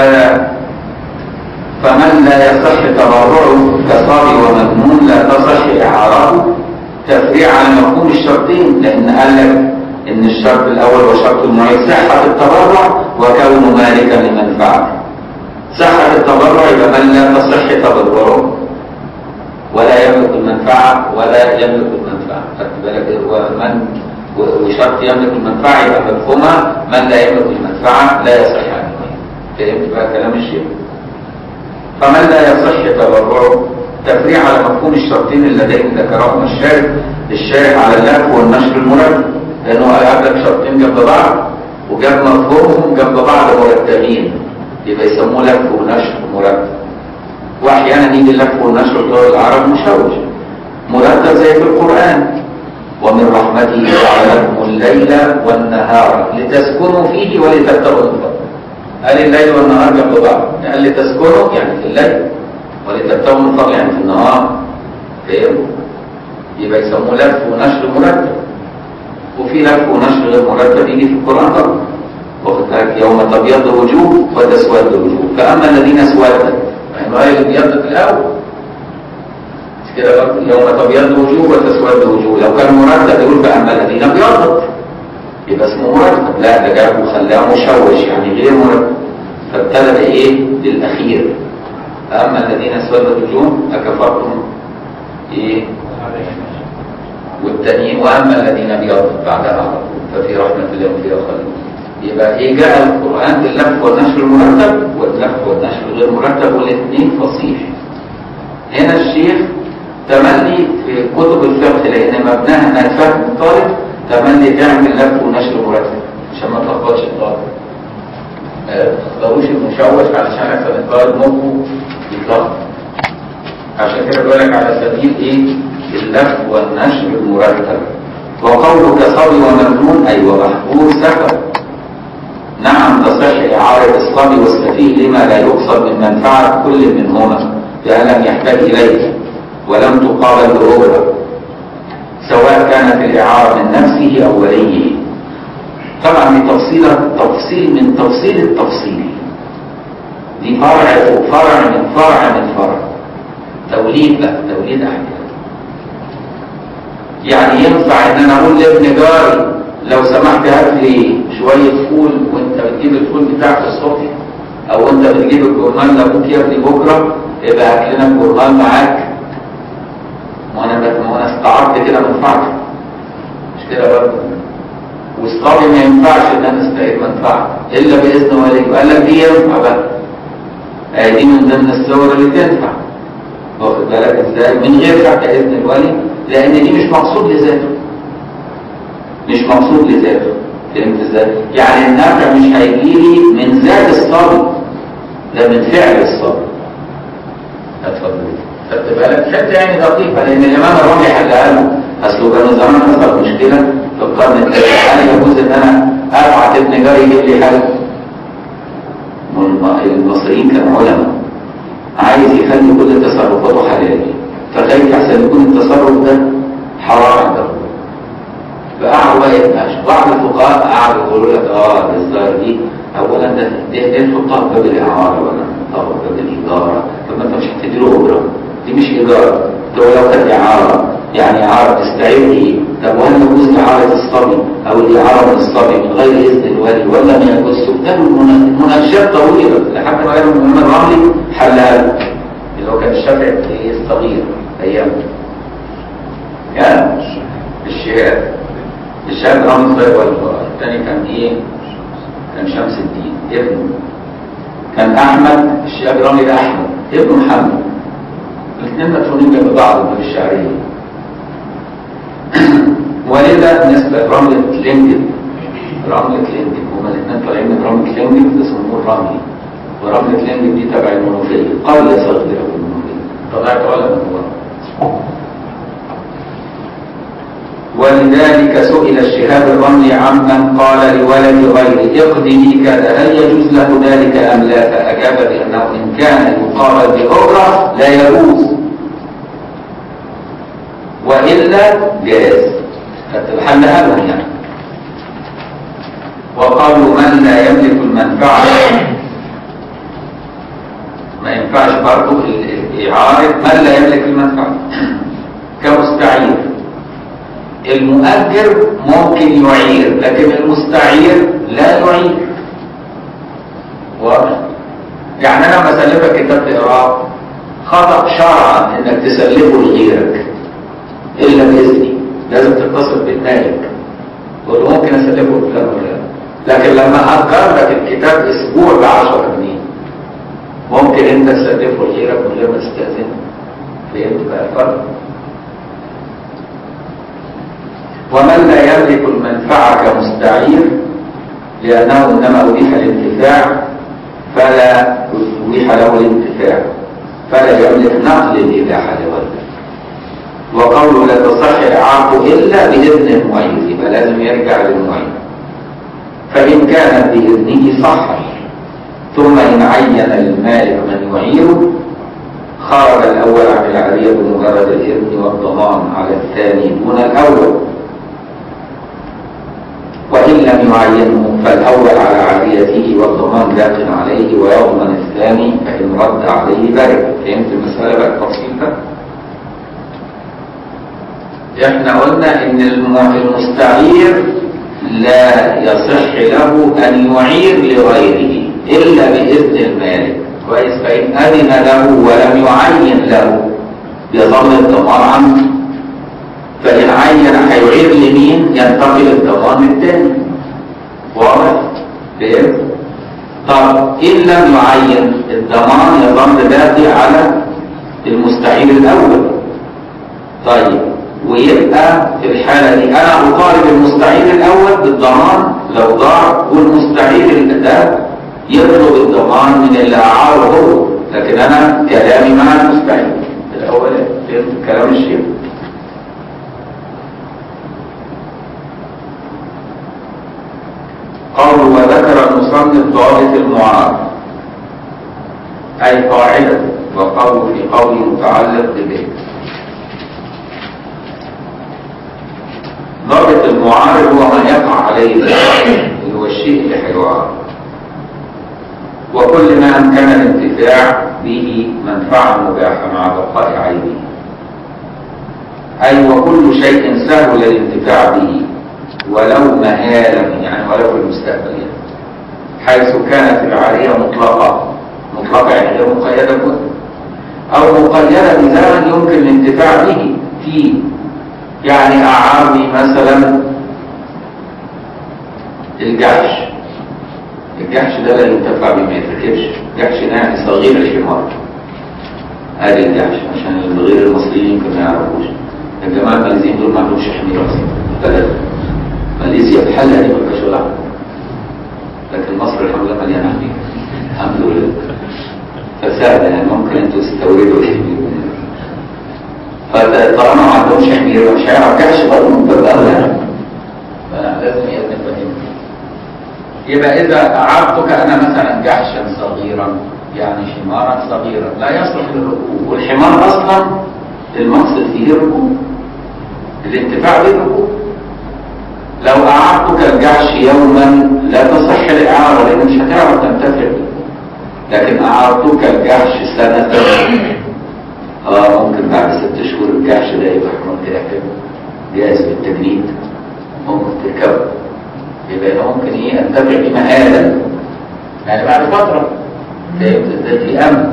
فمن لا يصح تبرعه كصبي ومجنون لا تصح اعارته تفريع على مفهوم الشرطين لان قال لك ان الشرط الاول وشرط المعين صحه التبرع وكونه مالكا لمنفعته صحه التبرع يبقى من لا تصح تبرعه ولا يملك المنفعه ولا يملك المنفعه خدت بالك ومن وشرط يملك المنفعه يبقى مفهومها من لا يملك المنفعه لا يصح عنه فهمت بقى كلام الشيخ فمن لا يصح تبرعه تفريع على مفهوم الشرطين اللذين ذكرهما الشارع الشارع على اللهو والنشر المرتب لانه قال لك شرطين جنب بعض وجاب مفهومهم جنب بعض مرتبين يبقى يسموه لف ونشر مرتب واحيانا يجي اللف والنشر بتوع العرب مشوش مرتب زي في القران ومن رحمته جعل لكم الليل والنهار لتسكنوا فيه ولتبتغوا من فضله قال الليل والنهار جنب بعض قال لتسكنوا يعني في الليل ولتبتغوا من فضله يعني في النهار فاهم يبقى يسموه لف ونشر مرتب وفي لف ونشر غير مرتب يجي في القران برضه واخد بالك يوم تبيض وجوه وتسود وجوه فاما الذين اسودت يعني هي اللي بيضت الاول مش كده برضه يوم تبيض وجوه وتسود وجوه لو كان مرتب يقول فاما الذين ابيضت يبقى اسمه مرتب لا ده جابه وخلاه مشوش يعني غير مرتب فابتدى بايه بالاخير فاما الذين اسودت وجوههم اكفرتم ايه والتانيين واما الذين ابيضت بعدها على طول ففي رحمه الله فيها خالدون يبقى ايه جاء القرآن باللف والنشر المرتب واللف والنشر غير مرتب والاثنين فصيح هنا الشيخ تملي في كتب الفقه لان مبناها انها تفهم الطالب تملي تعمل لف ونشر مرتب عشان ما تلخبطش الطالب ما تختاروش المشوش علشان احسن الطالب مخه يتلخبط عشان كده بقول لك على سبيل ايه اللف والنشر المرتب وقولك صبي وممنون اي ومحبوب سكر نعم تصح إعارة الصبي والسفيه لما لا يقصد من منفعة كل منهما لأن لم يحتاج إليه ولم تقابل بأخرى سواء كانت الإعارة من نفسه أو وليه طبعا دي تفصيلة تفصيل من تفصيل التفصيل دي فرع فوق فرع من فرع من فرع توليد بقى توليد أحكام يعني ينفع ان انا اقول لابن جاري لو سمحت هات لي شويه فول وانت بتجيب الفول بتاعك الصبح او انت بتجيب الجورنال لابوك يا ابني بكره يبقى هات لنا الجورنال معاك ما انا ما انا استعرضت كده منفعتي مش كده برضه والصبي ما ينفعش ان انا استعيد منفعه الا باذن والدي قال لك دي ينفع بقى آه دي من ضمن الصور اللي تنفع واخد بالك ازاي من غير تحت اذن الولي لان دي مش مقصود لذاته مش مقصود لذاته فهمت ازاي يعني النفع مش هيجيلي من ذات الصبي ده من فعل الصبي اتفضل خدت بالك حته يعني دقيقه لان الامام الرملي حلها له اصله كانوا زمان حصل مشكله في القرن الثالث هل يجوز ان انا ابعت ابن جاري يجيب لي حاجه المصريين كانوا علماء عايز يخلي كل تصرفاته حلال فخايف احسن يكون التصرف ده حرام عنده فقعدوا بقى يتناقشوا بعض الفقهاء قعدوا يقولوا لك اه الظاهر دي اولا ده ده ده نحطها في باب الاعاره ولا نحطها في باب الاجاره طب ما انت مش هتديله اجره دي مش ايجار ده لو كانت اعاره يعني اعاره تستعير ايه طب وهل يجوز اعاره الصبي او الاعاره من الصبي من غير اذن الوالي ولا ما يجوز كانوا مناقشات طويله لحد ما قالوا الامام الرملي حلها له اللي هو كان الشافعي الصغير ايام كان الشهاد الشهاد رامي صغير والثاني كان ايه كان شمس الدين ابنه كان احمد الشهاد رامي ده احمد ابنه محمد الاثنين مدفونين جنب بعض في الشعريه ولذا نسبة رملة لينجن رملة لينجن هما الاثنين طالعين من رملة لينجن اسمه الرملي ورملة لينجن دي تبع المنوفية قرية صغيرة في المنوفية طلعت علماء من ورا ولذلك سئل الشهاب الرملي عمن قال لولد غيره اقضني كذا هل يجوز له ذلك ام لا فاجاب بانه ان كان يقابل باجره لا يجوز والا جاز فتحلها لهم يعني وقالوا من لا يملك المنفعه ما ينفعش برضه الاعاره من لا يملك المنفعه كمستعير المؤجر ممكن يعير لكن المستعير لا يعير واضح يعني انا لما اسلفك كتاب تقراه خطا شرعا انك تسلفه لغيرك الا باذني لازم تتصل بالمالك تقول له ممكن اسلفه لفلان ولا لكن لما اجر لك الكتاب اسبوع ب 10 جنيه ممكن انت تسلفه لغيرك من غير ما تستاذنه فهمت بقى الفرق؟ ومن لا يملك المنفعة كمستعير لأنه إنما أبيح الانتفاع فلا أصبح له الانتفاع فلا يملك نقل الإباحة لغيره وقوله لا تصح الإعارة إلا بإذن المعين يبقى لازم يرجع للمعين فإن كانت بإذنه صحت ثم إن عين للمالك من يعيره خرج الأول عن العارية بمجرد الإذن والضمان على الثاني دون الأول وإن لم يعينه فالأول على عاريته والضمان باق عليه ويضمن الثاني فإن رد عليه برئ فهمت المسألة بقى التفصيل ده؟ احنا قلنا ان المستعير لا يصح له ان يعير لغيره الا باذن المالك كويس فان اذن له ولم يعين له يظل الضمان عنه فان عين هيعير لمين ينتقل الضمان للتاني واضح فهمت طب ان لم يعين الضمان يظل باقي على المستعير الاول طيب ويبقى في الحالة دي أنا أطالب المستعير الأول بالضمان لو ضاع والمستعير ده يطلب الضمان من اللي أعاره هو لكن أنا كلامي مع المستعير الأول فهمت كلام الشيخ قول وذكر المصنف ضابط المعارض أي قاعدة وقول في قوله متعلق به ضابط المعارض هو ما يقع عليه اللي هو الشيء اللي هيعارض وكل ما امكن الانتفاع به منفعه مباحه مع بقاء عيبه اي وكل شيء سهل الانتفاع به ولو مهالا يعني ولو في المستقبل يعني. حيث كانت العاريه مطلقه مطلقه يعني غير مقيده بوقت او مقيده بزمن يمكن الانتفاع به فيه يعني أعارني مثلا الجحش الجحش ده لا ينتفع به ما يتركبش جحش ناعي صغير الحمار ادي الجحش عشان الغير المصريين يمكن ما يعرفوش الجماعه الماليزيين دول ما عندهمش حمير اصلا ثلاثه ماليزيا بحالها دي ما فيهاش ولا لكن مصر الحمد لله مليانه حمير الحمد لله فسهل يعني ممكن انتوا تستوردوا الحمير فطالما ما عندهمش حمير مش هيعرف جحش برضه من باب اولى يعني فلازم يفهم يبقى اذا اعرتك انا مثلا جحشا صغيرا يعني حمارا صغيرا لا يصلح للركوب والحمار اصلا المقصد فيه الركوب الانتفاع بالركوب لو اعرتك الجحش يوما لا تصح الاعاره لان مش هتعرف تنتفع به لكن اعرتك الجحش سنه اه ممكن بعد ست شهور الجحش ده يبقى حمار كده حلو جاهز بالتجنيد ممكن تركبه يبقى ممكن ايه انتفع بيه مهالا يعني بعد فتره ده ده في امن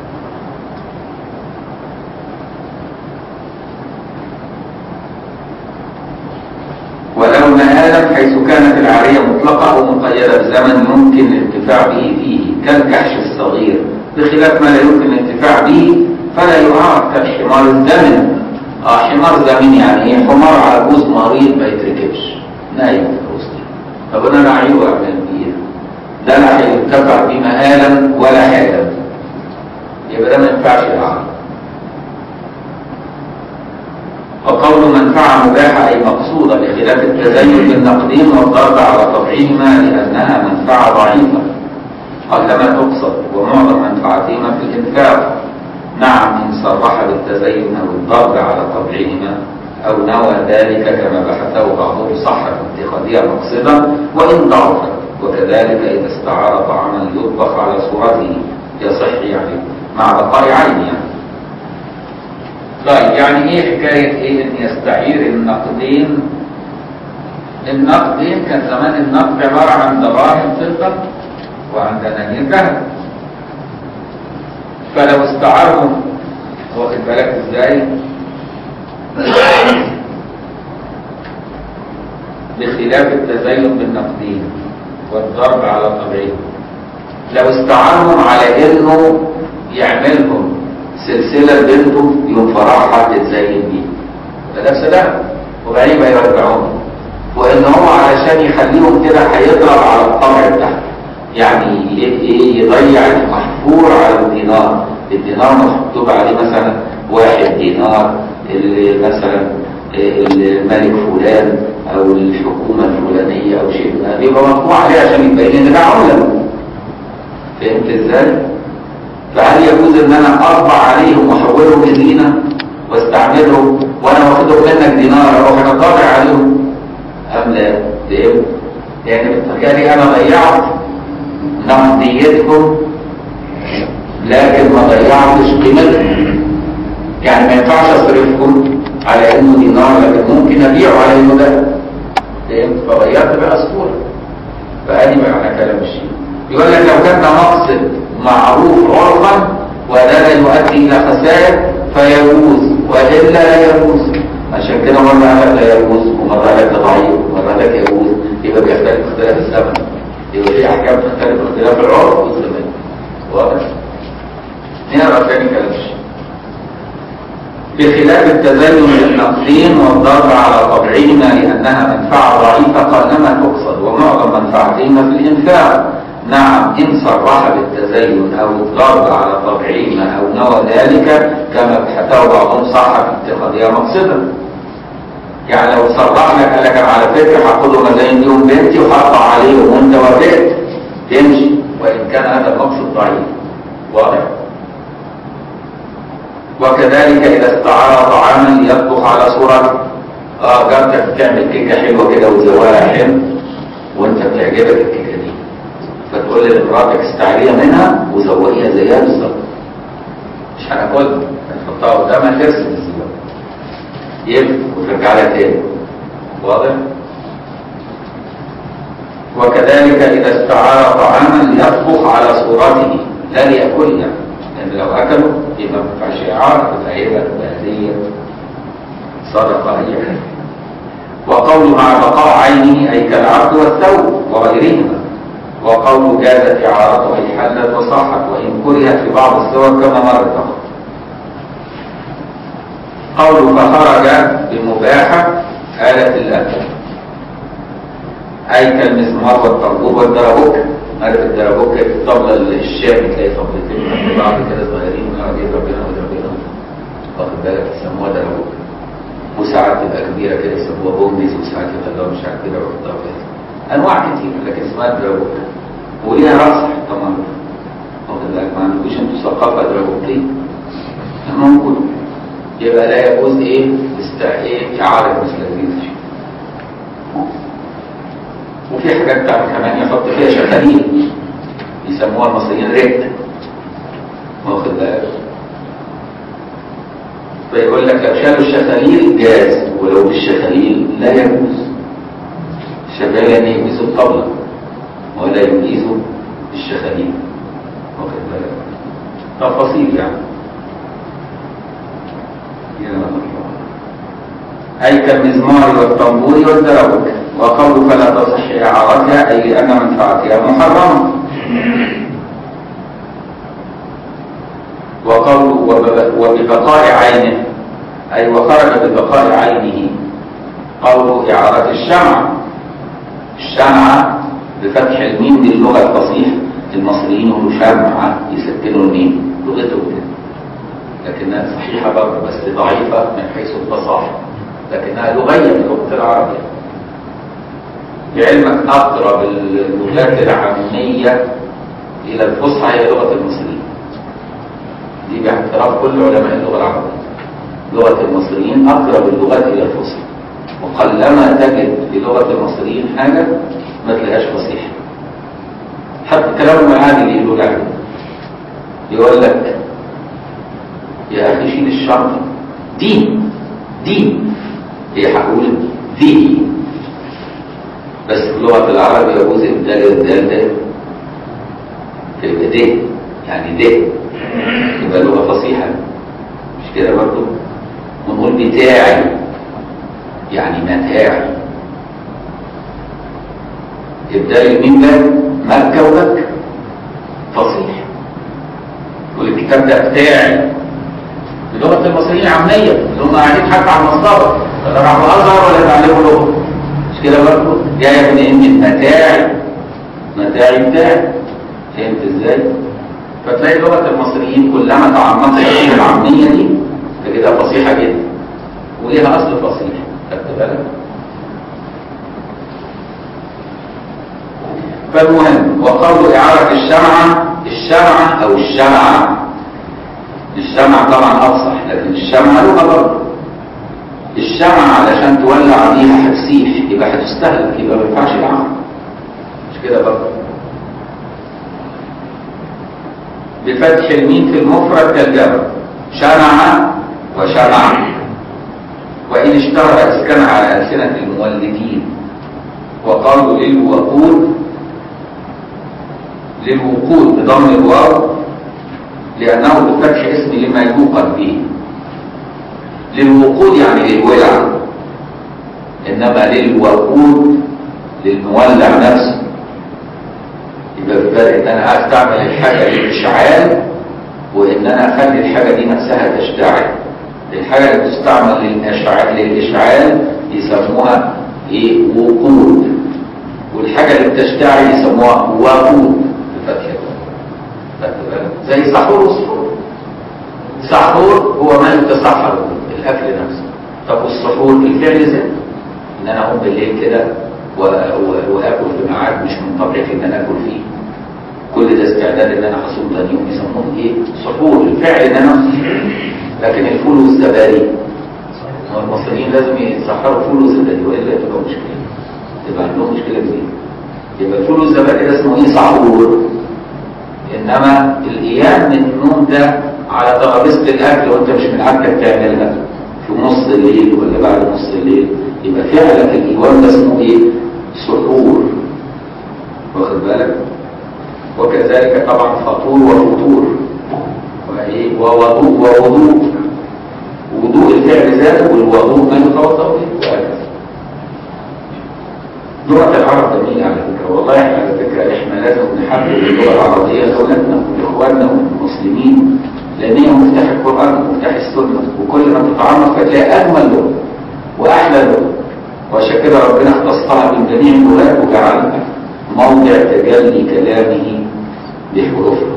ولو مهالا حيث كانت العارية مطلقة أو مقيدة بزمن يمكن الانتفاع به فيه كالجحش الصغير بخلاف ما لا يمكن الانتفاع به فلا يعار كالحمار الزمن اه حمار زمن يعني ايه حمار عجوز مريض ما يتركبش نايم في الوسط طب انا راعيه اعمل بيه ده لا هينتفع بيه مهالا ولا حالا يبقى ده ما ينفعش العار وقول منفعة مباحة أي مقصودة بخلاف التزين بالنقدين والضرب على طبعهما لأنها منفعة ضعيفة قلما تقصد ومعظم منفعتهما في الإنفاق نعم إن صرح بالتزين أو الضرب على طبعهما أو نوى ذلك كما بحثه بعضهم صح في اتخاذها مقصدا وإن ضعفت وكذلك إذا استعار طعاما يطبخ على صورته يصح يعني مع بقاء عين يعني طيب يعني ايه حكاية ايه ان يستعير النقدين النقدين كان زمان النقد عبارة عن دراهم فضة وعن دنانير ذهب فلو استعارهم واخد بالك ازاي بخلاف التزين بالنقدين والضرب على طبيعه لو استعارهم على انه يعملهم سلسلة بنته يوم فرحها تتزين بيه فده سلام وبعدين يرجعون وان هو علشان يخليهم كده هيضرب على الطبع بتاعهم يعني ايه يضيع المحفور على الدينار الدينار مكتوب عليه مثلا واحد دينار اللي مثلا الملك فلان او الحكومه الفلانيه او شيء ما بيبقى مطبوع عليه عشان يبين ان ده عمله فهمت ازاي؟ فهل يجوز ان انا اطبع عليهم واحولهم لدينا واستعملهم وانا واخدهم منك دينار اروح انا طابع عليهم ام لا؟ فهمت؟ يعني بالطريقه دي انا ضيعت نقديتكم لكن ما ضيعتش قيمتهم يعني ما ينفعش اصرفكم على انه دينار لكن ممكن ابيعه على انه ده فهمت فغيرت بقى الصوره فادي معنى كلام الشيء يقول لك لو كان ده مقصد معروف عرفا وده لا يؤدي الى خسائر فيجوز والا لا يجوز عشان كده مره قال لا يجوز ومره قال ده ضعيف ومره قال يجوز يبقى بيختلف اختلاف الزمن يبقى في احكام تختلف اختلاف العرف والزمان واضح نقرا تاني كلام الشيء بخلاف التزين للنقدين والضرر على طبعهما لأنها منفعة ضعيفة قلما تقصد ومعظم منفعتهما في الإنفاق نعم إن صرح بالتزين أو الضرب على طبعهما أو نوى ذلك كما ابحثه بعضهم صح في اتخاذها مقصدا يعني لو صرح لك قال لك أنا على فكرة هاخدهم أزين بيهم بنتي وهقطع عليهم وأنت وافقت تمشي وإن كان هذا المقصد ضعيف واضح وكذلك إذا استعار طعاما ليطبخ على صورة اه جارتك بتعمل كيكة حلوة كده وزواها حلو وانت بتعجبك الكيكة دي فتقول لمراتك استعيريها منها وزوقيها زيها بالظبط مش هناكلها هتحطها قدامها ترسم الزواج يبقى وترجع لها تاني واضح؟ وكذلك إذا استعار طعاما ليطبخ على صورته لا ليأكل يعني لأن لو أكلوا يبقى ما ينفعش إعارة تبقى هبة هدية صدقة أي حاجة وقول مع بقاء عينه أي كالعبد والثوب وغيرهما وقول جازت إعارته أي حلت وصحت وإن كرهت في بعض الصور كما مر فقط قول فخرج بمباحة آلة الأكل أي كالمسمار والطربوب والدربوك عارف الدربوك في الطبلة الشام تلاقي طبلتين جنب بعض كده صغيرين ويقعد يضرب هنا ويضرب هنا واخد بالك يسموها دربوك وساعات تبقى كبيرة كده يسموها بومبيز وساعات يخلوها مش عارف كده ويحطوها كده أنواع كتير لكن اسمها دربوك وليها رأس طبعا واخد بالك ما عندكوش انتوا ثقافة دربوكية موجود يبقى لا يجوز ايه است- ايه إعادة مثل هذه الأشياء وفي حاجات بتاعت كمان يحط فيها شغالين يسموها المصريين ريت واخد بالك فيقول لك لو شالوا الشخاليل جاز ولو بالشخاليل لا يجوز الشغال يعني يجيزوا الطبلة ولا يجيزوا الشخاليل واخد بالك تفاصيل يعني يا الله. أي كالمزمار والطنبور والدربك وقول فلا تصح إعارتها أي لأن منفعتها محرمة وقول وب- وببقاء عينه أي وخرج ببقاء عينه قول إعارة الشمع الشمعة بفتح الميم دي اللغة الفصيحة المصريين يقولوا شمعة يسكنوا الميم لغتهم كده لكنها صحيحة برضه بس ضعيفة من حيث الفصاحة لكنها لغية من لغة العربية لعلمك أقرب اللغات العامية إلى الفصحى هي لغة المصريين دي باعتراف كل علماء اللغة العربية لغة المصريين أقرب اللغات إلى الفصحى وقلما تجد في لغة المصريين حاجة ما تلاقيهاش فصيحة حتى كلامهم العادي اللي يقولوا لك يقول لك يا أخي شيل الشرط دين دين هي هقول ذي بس في لغة العرب يجوز إبدال الدال ده تبقى ده يعني ده يبقى لغة فصيحة مش كده برضه ونقول بتاعي يعني متاعي إبدال الميم ده مكة ومكة فصيح والكتاب ده بتاعي بلغة المصريين عامية اللي هم قاعدين حتى على المصطبة ولا راحوا أزهر ولا اتعلموا لغة مش كده برضه جاية من إن متاعي متاعي بتاعي فهمت ازاي؟ فتلاقي لغة المصريين كلما تعمقت فيها العامية دي تجدها فصيحة جدا وليها أصل فصيح خدت بالك؟ فالمهم وقول إعارة الشمعة الشمعة أو الشمعة الشمعة طبعا أفصح لكن الشمعة لغة برضه الشمعة علشان تولع بيها هتسيح يبقى هتستهلك يبقى ما ينفعش العمل مش كده برضه بفتح الميم في المفرد كالجمع شمع وشمع وإن اشتهر إسكان على ألسنة المولدين وقالوا للوقود للوقود بضم الواو لأنه بفتح اسم لما يوقد به للوقود يعني للولع إنما للوقود للمولع نفسه يبقى في فرق إن أنا أستعمل الحاجة للإشعال وإن أنا أخلي الحاجة دي نفسها تشتعل الحاجة اللي بتستعمل للإشعال, للإشعال يسموها إيه وقود والحاجة اللي بتشتعل يسموها وقود بفتح زي سحور وسحور سحور هو ما يتصحر الاكل نفسه طب والسحور بالفعل زي ان انا اقوم بالليل كده واكل في ميعاد مش من طبيعتي ان انا اكل فيه كل ده استعداد ان انا هصوم ثاني يوم يسموه ايه سحور بالفعل ان انا لكن الفول والزبادي المصريين لازم يسحروا فول وزبادي والا تبقى مشكله تبقى عندهم مشكله كبيره يبقى الفول والزبادي ده اسمه ايه سحور انما القيام من النوم ده على ترابيزه الاكل وانت مش من عادتك تعملها في نص الليل ولا بعد نص الليل يبقى فعلك الايوان ده اسمه ايه؟ سحور واخد بالك؟ وكذلك طبعا فطور وفطور وايه؟ ووضوء ووضوء وضوء الفعل ذاته والوضوء ما يتوضا به وهكذا لغه العرب جميله على فكره والله احنا على فكره احنا لازم نحبب اللغه العربيه لاولادنا ولاخواننا والمسلمين لان هي مفتاح القران ومفتاح السنه وكل ما تتعمق هتلاقي اجمل لغه واحلى لغه وعشان كده ربنا اختصها من جميع اللغات وجعلها موضع تجلي كلامه بحروفها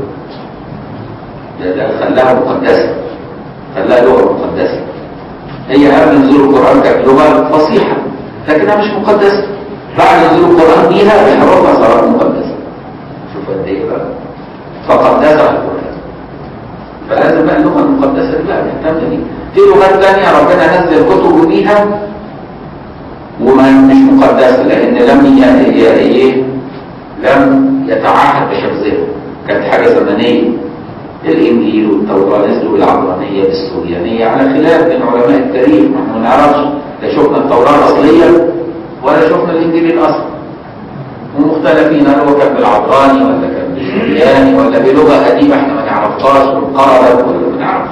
ده ده خلاها مقدسه خلاها لغه مقدسه هي قبل نزول القران كانت لغه فصيحه لكنها مش مقدسه بعد نزول القرآن بيها بحروفها صارت مقدسة شوف قد ايه بقى فقدسها القرآن فلازم بقى اللغة المقدسة دي بقى نهتم بيها في لغات تانية ربنا نزل كتب بيها وما مش مقدسة لأن لم ي... ي... لم يتعهد بحفظها كانت حاجة زمنية الإنجيل والتوراة نزلوا بالعبرانية بالسوريانية على خلاف بين علماء التاريخ ما احنا ما نعرفش لا شفنا التوراة الأصلية ولا شفنا الانجيل الاصلي ومختلفين هل هو كان بالعبراني ولا كان بالسورياني ولا بلغه قديمه احنا ما نعرفهاش وانقرضت ولا ما نعرفش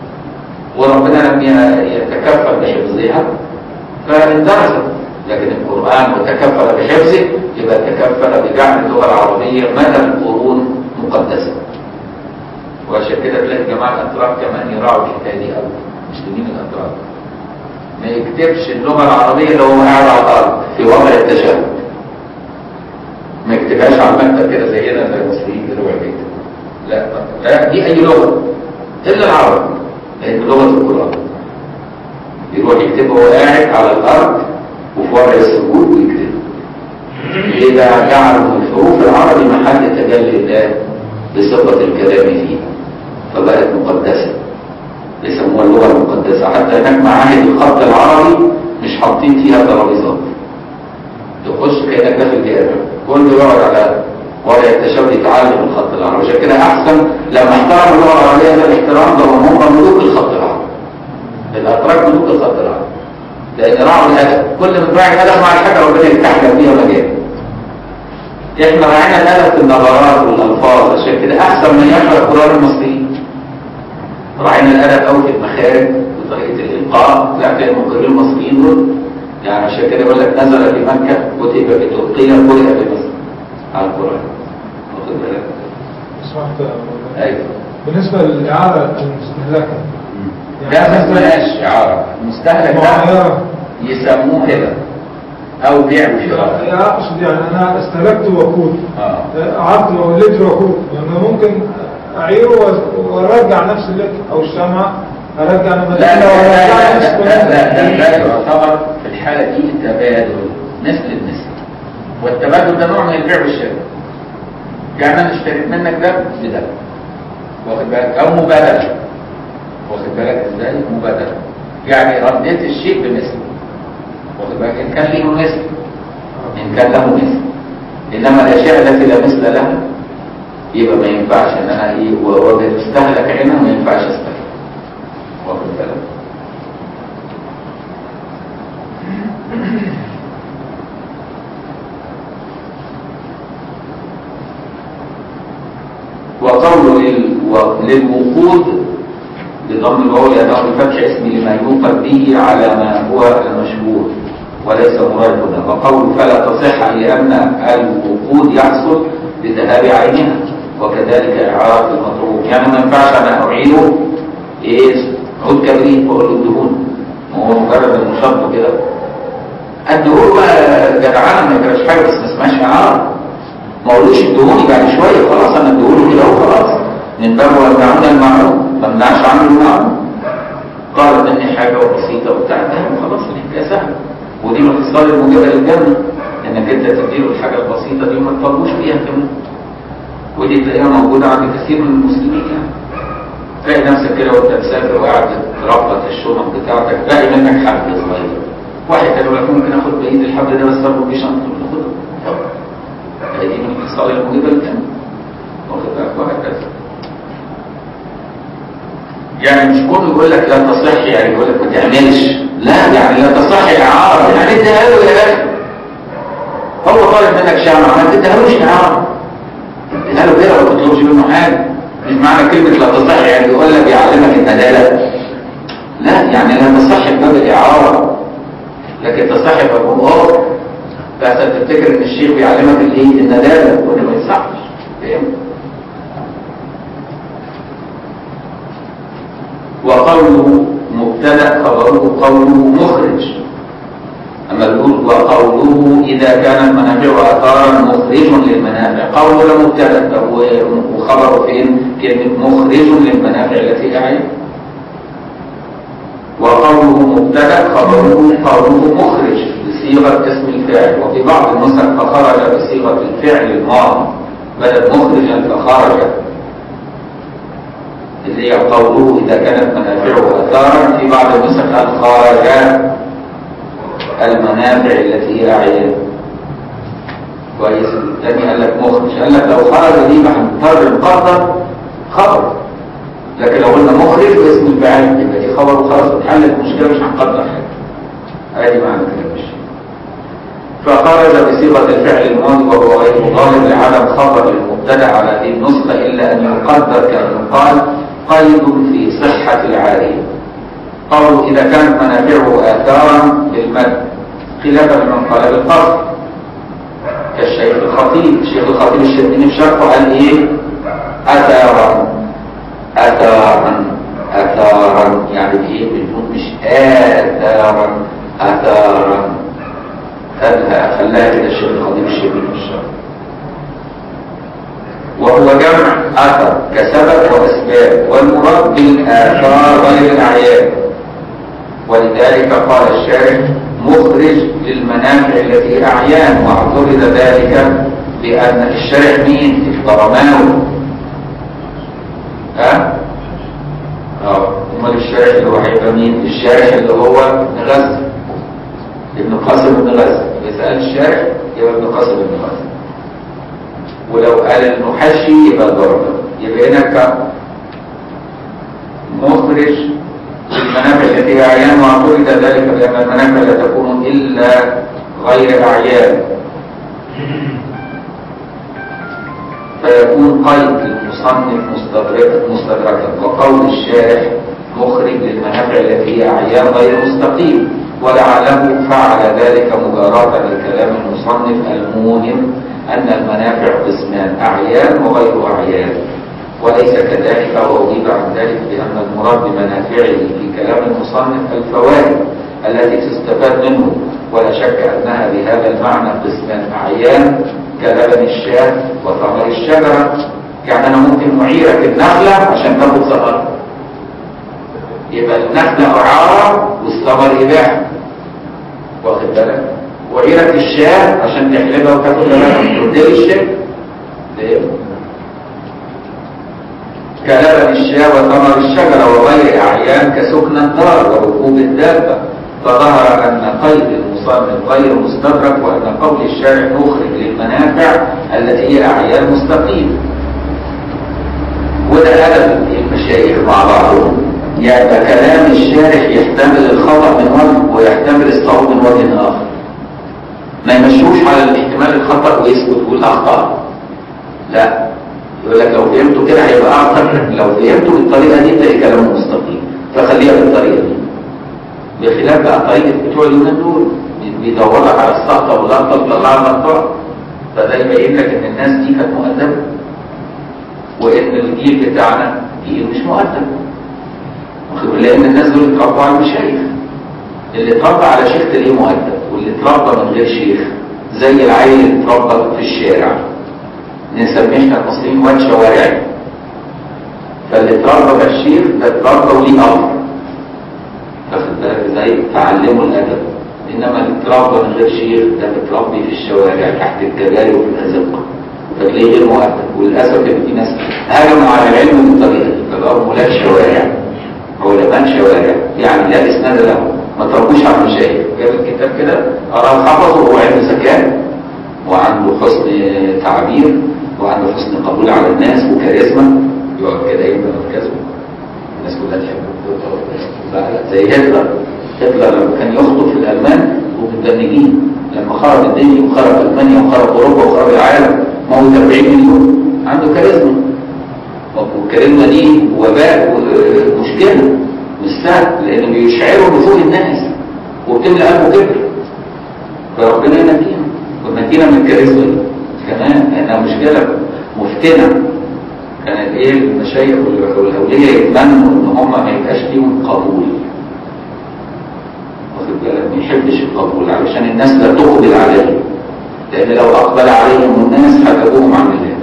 وربنا لم يتكفل بحفظها فاندرست لكن القران وتكفل بحفظه يبقى تكفل بجعل اللغه العربيه مدى القرون مقدسه وعشان كده تلاقي جماعه الاتراك كمان يراعوا الحكايه دي قوي مسلمين الاتراك ما يكتبش اللغة العربية اللي هو قاعد على الأرض في وضع التشهد ما يكتبهاش على المكتب كده زينا زي المصريين كده وعليك لا لا دي أي لغة إلا العربي لأن لغة القرآن يروح يكتبه وهو قاعد على الأرض وفي وضع السجود ويكتبه ليه ده جعل من حروف العربي محل تجلي الله بصفة الكلام فيه فبقت مقدسة يسموها اللغة المقدسة حتى هناك معاهد الخط العربي مش حاطين فيها ترابيزات تخش كأنك داخل جامع كله يقعد على وضع التشابه يتعلم الخط العربي عشان كده أحسن لما احترموا اللغة العربية ده الاحترام ده هم ملوك الخط العربي الأتراك ملوك الخط العربي لأن راعوا الأدب كل ما تراعي الأدب مع الحاجة ربنا يفتح لك فيها مجال احنا راعينا الأدب في النظرات والألفاظ عشان كده أحسن من يقرأ القرآن المصريين راعينا الادب قوي في المخارج وطريقه الالقاء بتاعت المقررين المصريين دول يعني عشان كده يقول لك نزل في مكه كتب في تركيا قرئ في مصر على القران واخد بالك سمحت ايوه بالنسبة للإعارة المستهلكة ده ما اسمهاش اعاره المستهلك ده معيرة يسموه هبه او بيع وشراء لا اقصد يعني انا استهلكت وقود اه قعدت لتر وقود لأنه ممكن اعيره و- وارجع نفس اللتر او الشمعة ارجع لا لما لا لا وارجع لا نفس لا لا لا لا يعتبر في الحالة دي تبادل مثل المثل والتبادل ده نوع من البيع والشراء يعني انا اشتريت منك ده بده واخد بالك او مبادلة واخد بالك ازاي مبادلة يعني رديت الشيء بمثل واخد بالك ان كان له مثل ان كان له مثل انما الاشياء التي لا مثل لها يبقى ما ينفعش ان انا ايه ووجد استهلك هنا ما ينفعش استهلك واخد بالك وقول لل- و- للوقود بضم الواو لأنه بفتح اسم لما يوقد به على ما هو المشهور وليس مراد هنا وقول فلا تصح لأن الوقود يحصل بذهاب عينها وكذلك إعارة المطلوب يعني ما ينفعش أنا أعينه إيه عود كبريت وأقول له الدهون هو مجرد المشطة كده الدهون بقى جدعانة ما يجراش حاجة بس ما اسمهاش إعارة ما قولوش ادهوني بعد شويه خلاص انا ادهوني كده وخلاص من باب ومنعنا المعروف ما منعش عنه المعروف طالب مني حاجه بسيطه وبتاع ده خلاص الحكايه سهله ودي من خصال الموجبه للجنه انك انت تديله الحاجه البسيطه دي وما تطالبوش بيها كمان ودي تلاقيها موجوده عند كثير من المسلمين يعني تلاقي نفسك كده وانت مسافر وقاعد تربط الشنط بتاعتك تلاقي منك حبل صغير واحد قال لك ممكن اخد بايد الحبل ده بس اربط بيه شنطه خده هذه من خصال الموهبة الجنة واخد بالك وهكذا يعني مش كله يقول لك لا تصح يعني يقول لك ما تعملش لا يعني لا تصح اعاره يعني اديها له يا اخي هو طالب منك شمعة ما تديهالوش اعاره اديها له كده وما تطلبش منه حاجه مش معنى كلمه لا تصح يعني يقول لك يعلمك الندالة لا يعني لا تصح باب الاعاره لكن تصح باب الاخر بس تفتكر ان الشيخ بيعلمك الايه الندالة وده ما يصحش فاهم وقوله مبتدا خبره قوله مخرج اما يقول وقوله اذا كان المنافع اثارا مخرج للمنافع قوله ده مبتدا طب و- وخبره فين كلمه مخرج للمنافع التي اعي وقوله مبتدا خبره قوله مخرج بصيغه اسم الفاعل وفي بعض النسخ فخرج بصيغه الفعل الماضي بدل مخرجا فخرج اللي هي قوله اذا كانت منافعه اثارا في بعض النسخ قال خرج المنافع التي هي اعيان كويس الثاني قال لك مخرج قال لك لو خرج دي هنضطر نقدر خبر لكن لو قلنا مخرج واسم الفاعل يبقى دي خبر وخلاص اتحلت المشكله مش هنقدر حاجه ادي معنى كلام الشيخ فخرج بصيغه الفعل الماضي وهو غير ظاهر لعدم خبر المبتدا على هذه النسخه الا ان يقدر كان يقال قيد في صحه العاريه قوله اذا كانت منافعه اثارا بالمد خلافا لمن قال بالقصد كالشيخ الخطيب الشيخ الخطيب الشربيني في شرحه قال ايه اثارا اثارا اثارا يعني بايه بالجود مش اثارا اثارا خلها خلاها كده الشيخ الخطيب الشربيني في الشرح وهو جمع اثر كسبب واسباب والمراد بالاثار غير الاعيان ولذلك قال الشارع مخرج للمنافع التي هي اعيان واعترض ذلك بان الشارع مين الضرماوي ها اه امال الشارع اللي هو هيبقى مين الشارع اللي هو ابن غزه ابن قاسم بن غزه اذا سال الشارع يبقى ابن قاسم بن غزه ولو قال المحشي يبقى الضربه يبقى هناك مخرج المنافع التي هي أعيان واعترض ذلك بأن المنافع لا تكون إلا غير أعيان فيكون قيد للمصنف مستدركا مستدركا وقول الشارح مخرج للمنافع التي هي أعيان غير مستقيم ولعله فعل ذلك مجاراة لكلام المصنف الموهم أن المنافع قسمان أعيان وغير أعيان وليس كذلك وأجيب عن ذلك بأن المراد بمنافعه في كلام المصنف الفوائد التي تستفاد منه ولا شك أنها بهذا المعنى قسمان أعيان كلبن الشاة وثمر الشجرة يعني أنا ممكن أعيرك النخلة عشان تاخد ثمر يبقى النخلة إعارة والثمر إباحة واخد بالك وعيرك الشاة عشان تحلبها وتاخد لبنها ترد لي الشاة ليه؟ كلبن الشاة وثمر الشجرة وغير أعيان كسكن الدار وركوب الدابة فظهر أن قيد المصنف غير مستدرك وأن قول الشارع مخرج للمنافع التي هي أعيان مستقيم وده أدب المشايخ مع بعضهم يعني كلام الشارح يحتمل الخطأ من وجه ويحتمل الصواب من وجه آخر ما يمشوش على الاحتمال الخطأ ويسكت ويقول أخطأ لا يقول لك لو فهمته كده هيبقى أعطر لو فهمته بالطريقة دي تلاقي كلامه مستقيم فخليها بالطريقة دي بخلاف بقى طريقة بتوع اليومين دول بيدور لك على السقطة والغلطة ويطلع المقطوع فده يبين لك إن الناس دي كانت مؤدبة وإن الجيل بتاعنا جيل مش مؤدب لأن الناس دول اتربوا على المشايخ اللي اتربى على شيخ تلاقيه مؤدب واللي اتربى من غير شيخ زي العيل اللي اتربى في الشارع نسميه احنا المصريين واد شوارعي فاللي اتربى بالشيخ ده اتربى وليه امر واخد بالك ازاي تعلموا الادب انما اللي اتربى من غير شيخ ده متربي في الشوارع تحت الكباري وفي الازقه فتلاقيه غير مؤدب وللاسف ان في ناس هجموا على العلم بالطريقه دي فبقوا ولاد شوارع علماء شوارع يعني لا اسناد له ما تربوش على المشايخ جاب الكتاب كده قراه حفظه وهو عنده ذكاء وعنده حسن تعبير وعنده حسن قبول على الناس وكاريزما يقعد كده يبقى مركزه الناس كلها تحبه زي هتلر هتلر لما كان يخطب في الالمان ومتبنجين لما خرب الدنيا وخرب المانيا وخرب اوروبا وخرب العالم ما هو 40 مليون عنده كاريزما والكاريزما دي وباء ومشكله مش سهل لانه بيشعروا نفوذ الناس وبتملى قلبه كبر فربنا ينجينا ونجينا من الكاريزما دي كمان لانها مشكله مفتنه كانت ايه المشايخ والاولياء يتمنوا ان هم ما يبقاش ليهم قبول واخد بالك ما يحبش القبول علشان الناس لا تقبل عليه لان لو اقبل عليهم الناس حجبوهم عن الله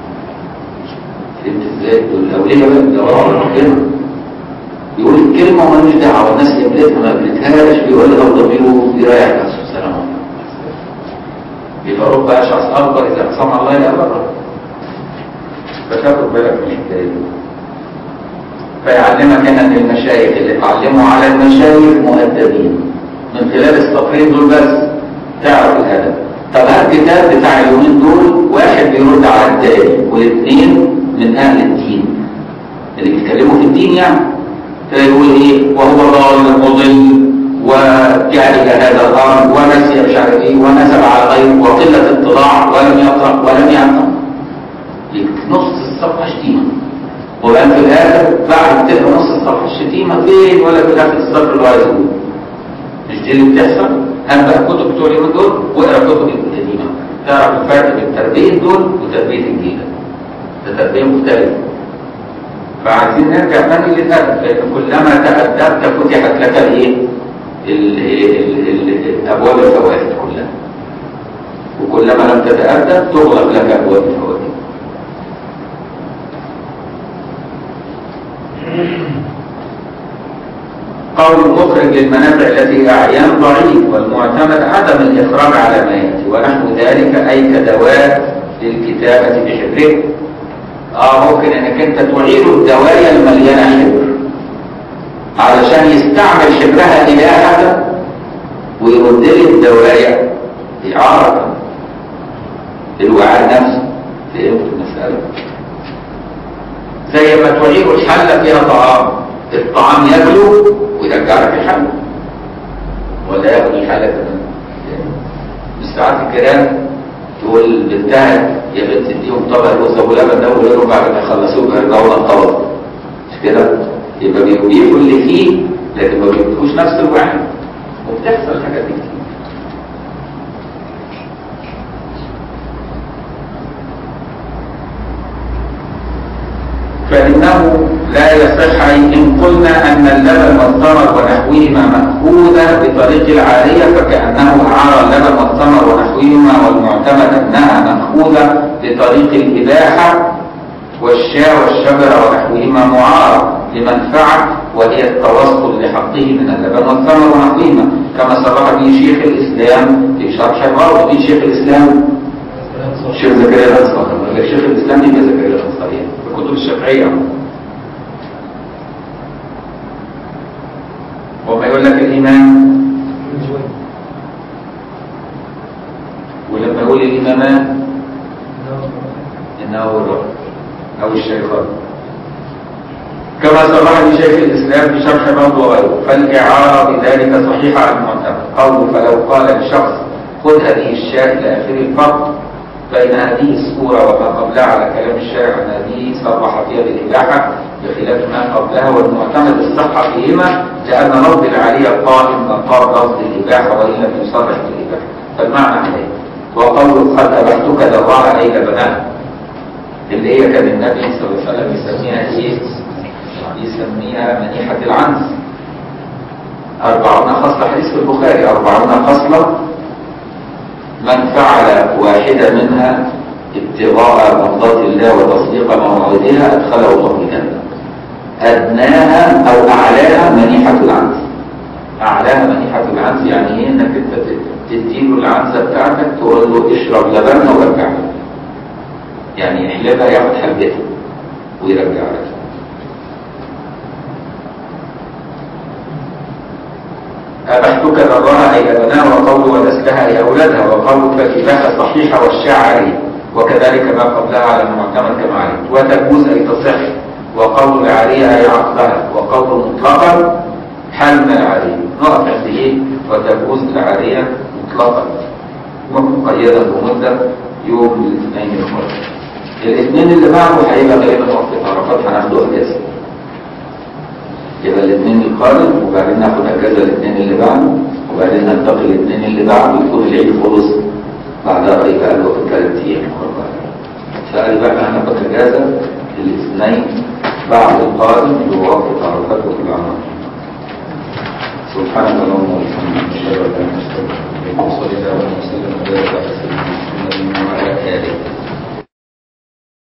فهمت ازاي الاولياء بقى بيدوروا على ربنا يقول الكلمه ومالوش دعوه الناس قبلتها ما قبلتهاش بيقول لها ضميره يريح نفسه سلام عليكم يبقى رب اشعث اكبر اذا اقسم الله لا بره فتاخد بالك من الحكايه دي فيعلمك ان المشايخ اللي اتعلموا على المشايخ مؤدبين من خلال السطرين دول بس تعرف الادب طب هات كتاب بتاع اليومين دول واحد بيرد على التاني والاثنين من اهل الدين اللي بيتكلموا في الدين يعني فيقول ايه وهو ضال مضل وجهل هذا الامر ونسي مش عارف ايه ونسب على غيره وقله اطلاع ولم يقرا ولم يفهم نص الصفحه شتيمه وبقى في الاخر بعد ما تقرا نص الصفحه الشتيمه فين ولا في الاخر السطر اللي هو عايز يقوله مش دي اللي بتحصل هات بقى كتب بتوع اليومين دول واقرا كتب القديمه تعرف الفرق بين تربيه دول وتربيه الجيله ده تربيه مختلفه فعايزين نرجع تاني للادب لان كلما تادبت فتحت لك الايه؟ ابواب الفوائد كلها وكلما لم تتادب تغلق لك ابواب الفوائد قول المخرج للمنافع التي هي اعيان ضعيف والمعتمد عدم الاخراج على ما ياتي ونحو ذلك اي كدواء للكتابه بحبره اه ممكن انك انت تعير الدوايا المليانه حبر علشان يستعمل حبرها الهه ويرد لي الدوايا اعاره الوعاء نفسه فهمت المساله زي ما تعير الحله فيها طعام الطعام ياكله ويرجع لك الحله ولا ياكل الحله كمان مش ساعات الكلام تقول بنتها يا بنت اديهم طبق رز ابو لبن ده وقول لهم بعد ما يخلصوه يرجعوا لها الطبق مش كده؟ يبقى بيضيفوا اللي فيه لكن ما بيضيفوش نفس الوعي وبتحصل الحاجات دي كتير فإنه لا يصح الصحة إن قلنا أن اللبن والثمر ونحوهما مأخوذة بطريق العارية فكأنه عار اللبن والثمر ونحوهما والمعتمد أنها مأخوذة بطريق الإباحة والشاة والشجرة ونحوهما معارة لمنفعة وهي التوصل لحقه من اللبن والثمر ونحوهما كما صرح به شيخ الإسلام في شرح الروضة في شيخ الإسلام شيخ زكريا الأنصاري شيخ الإسلام ابن زكريا الأنصاري في كتب الشافعية وما يقول لك الإمام ولما يقول الإمامان إنه هو الرب أو الشيخان كما صرح لشيخ الإسلام في شرح موضوع وغيره فالإعارة بذلك صحيحة عن المعتمد قوله فلو قال لشخص خذ هذه الشاة إلى آخر الفرق فإن هذه الصورة وما قبلها على كلام الشارع أن هذه صرح فيها بالإباحة بخلاف ما قبلها والمعتمد الصحة فيهما لأن لفظ العالية قائم مقام لفظ الإباحة وإن لم يصرح بالإباحة فالمعنى عليه وقوله قد أبحتك ذراع أي لبنان اللي هي كان النبي صلى الله عليه وسلم يسميها إيه؟ يسميها منيحة العنز أربعون خصلة حديث في البخاري أربعون خصلة من فعل واحدة منها ابتغاء مرضات الله وتصديق موعدها أدخله الله الجنة أدناها أو أعلاها منيحة العنز أعلاها منيحة العنز يعني إيه إنك أنت تديله العنزة بتاعتك تقول له اشرب لبن وارجع لك يعني يحلبها ياخد حلبتها ويرجع لك أبحتك ذرها أي لبنها وقول ونسلها أي أولادها وقول فالإباحة صحيحة والشاعري وكذلك ما قبلها على المعتمد كما علمت وتجوز أي تصح وقول العارية أي عقلها وقول مطلقا حل العارية نقف عند إيه وتجوز العارية مطلقا مقيدا بمدة يوم الاثنين الخمس الاثنين اللي بعده هيبقى غالبا وقت عرفات هناخده اجازه يبقى الاثنين القادم وبعدين ناخد اجازه الاثنين اللي بعده وبعدين ننتقل الاثنين اللي بعده يكون العيد خلص بعدها بقى يبقى له ثلاث ايام فقال بقى هناخد اجازه الاثنين بعد القادم اللي هو وقت عرفات وكل عام سبحانك اللهم وبحمدك اشهد ان لا اله الا انت استغفرك واتوب اليك وصلى الله وسلم وبارك على سيدنا محمد وعلى اله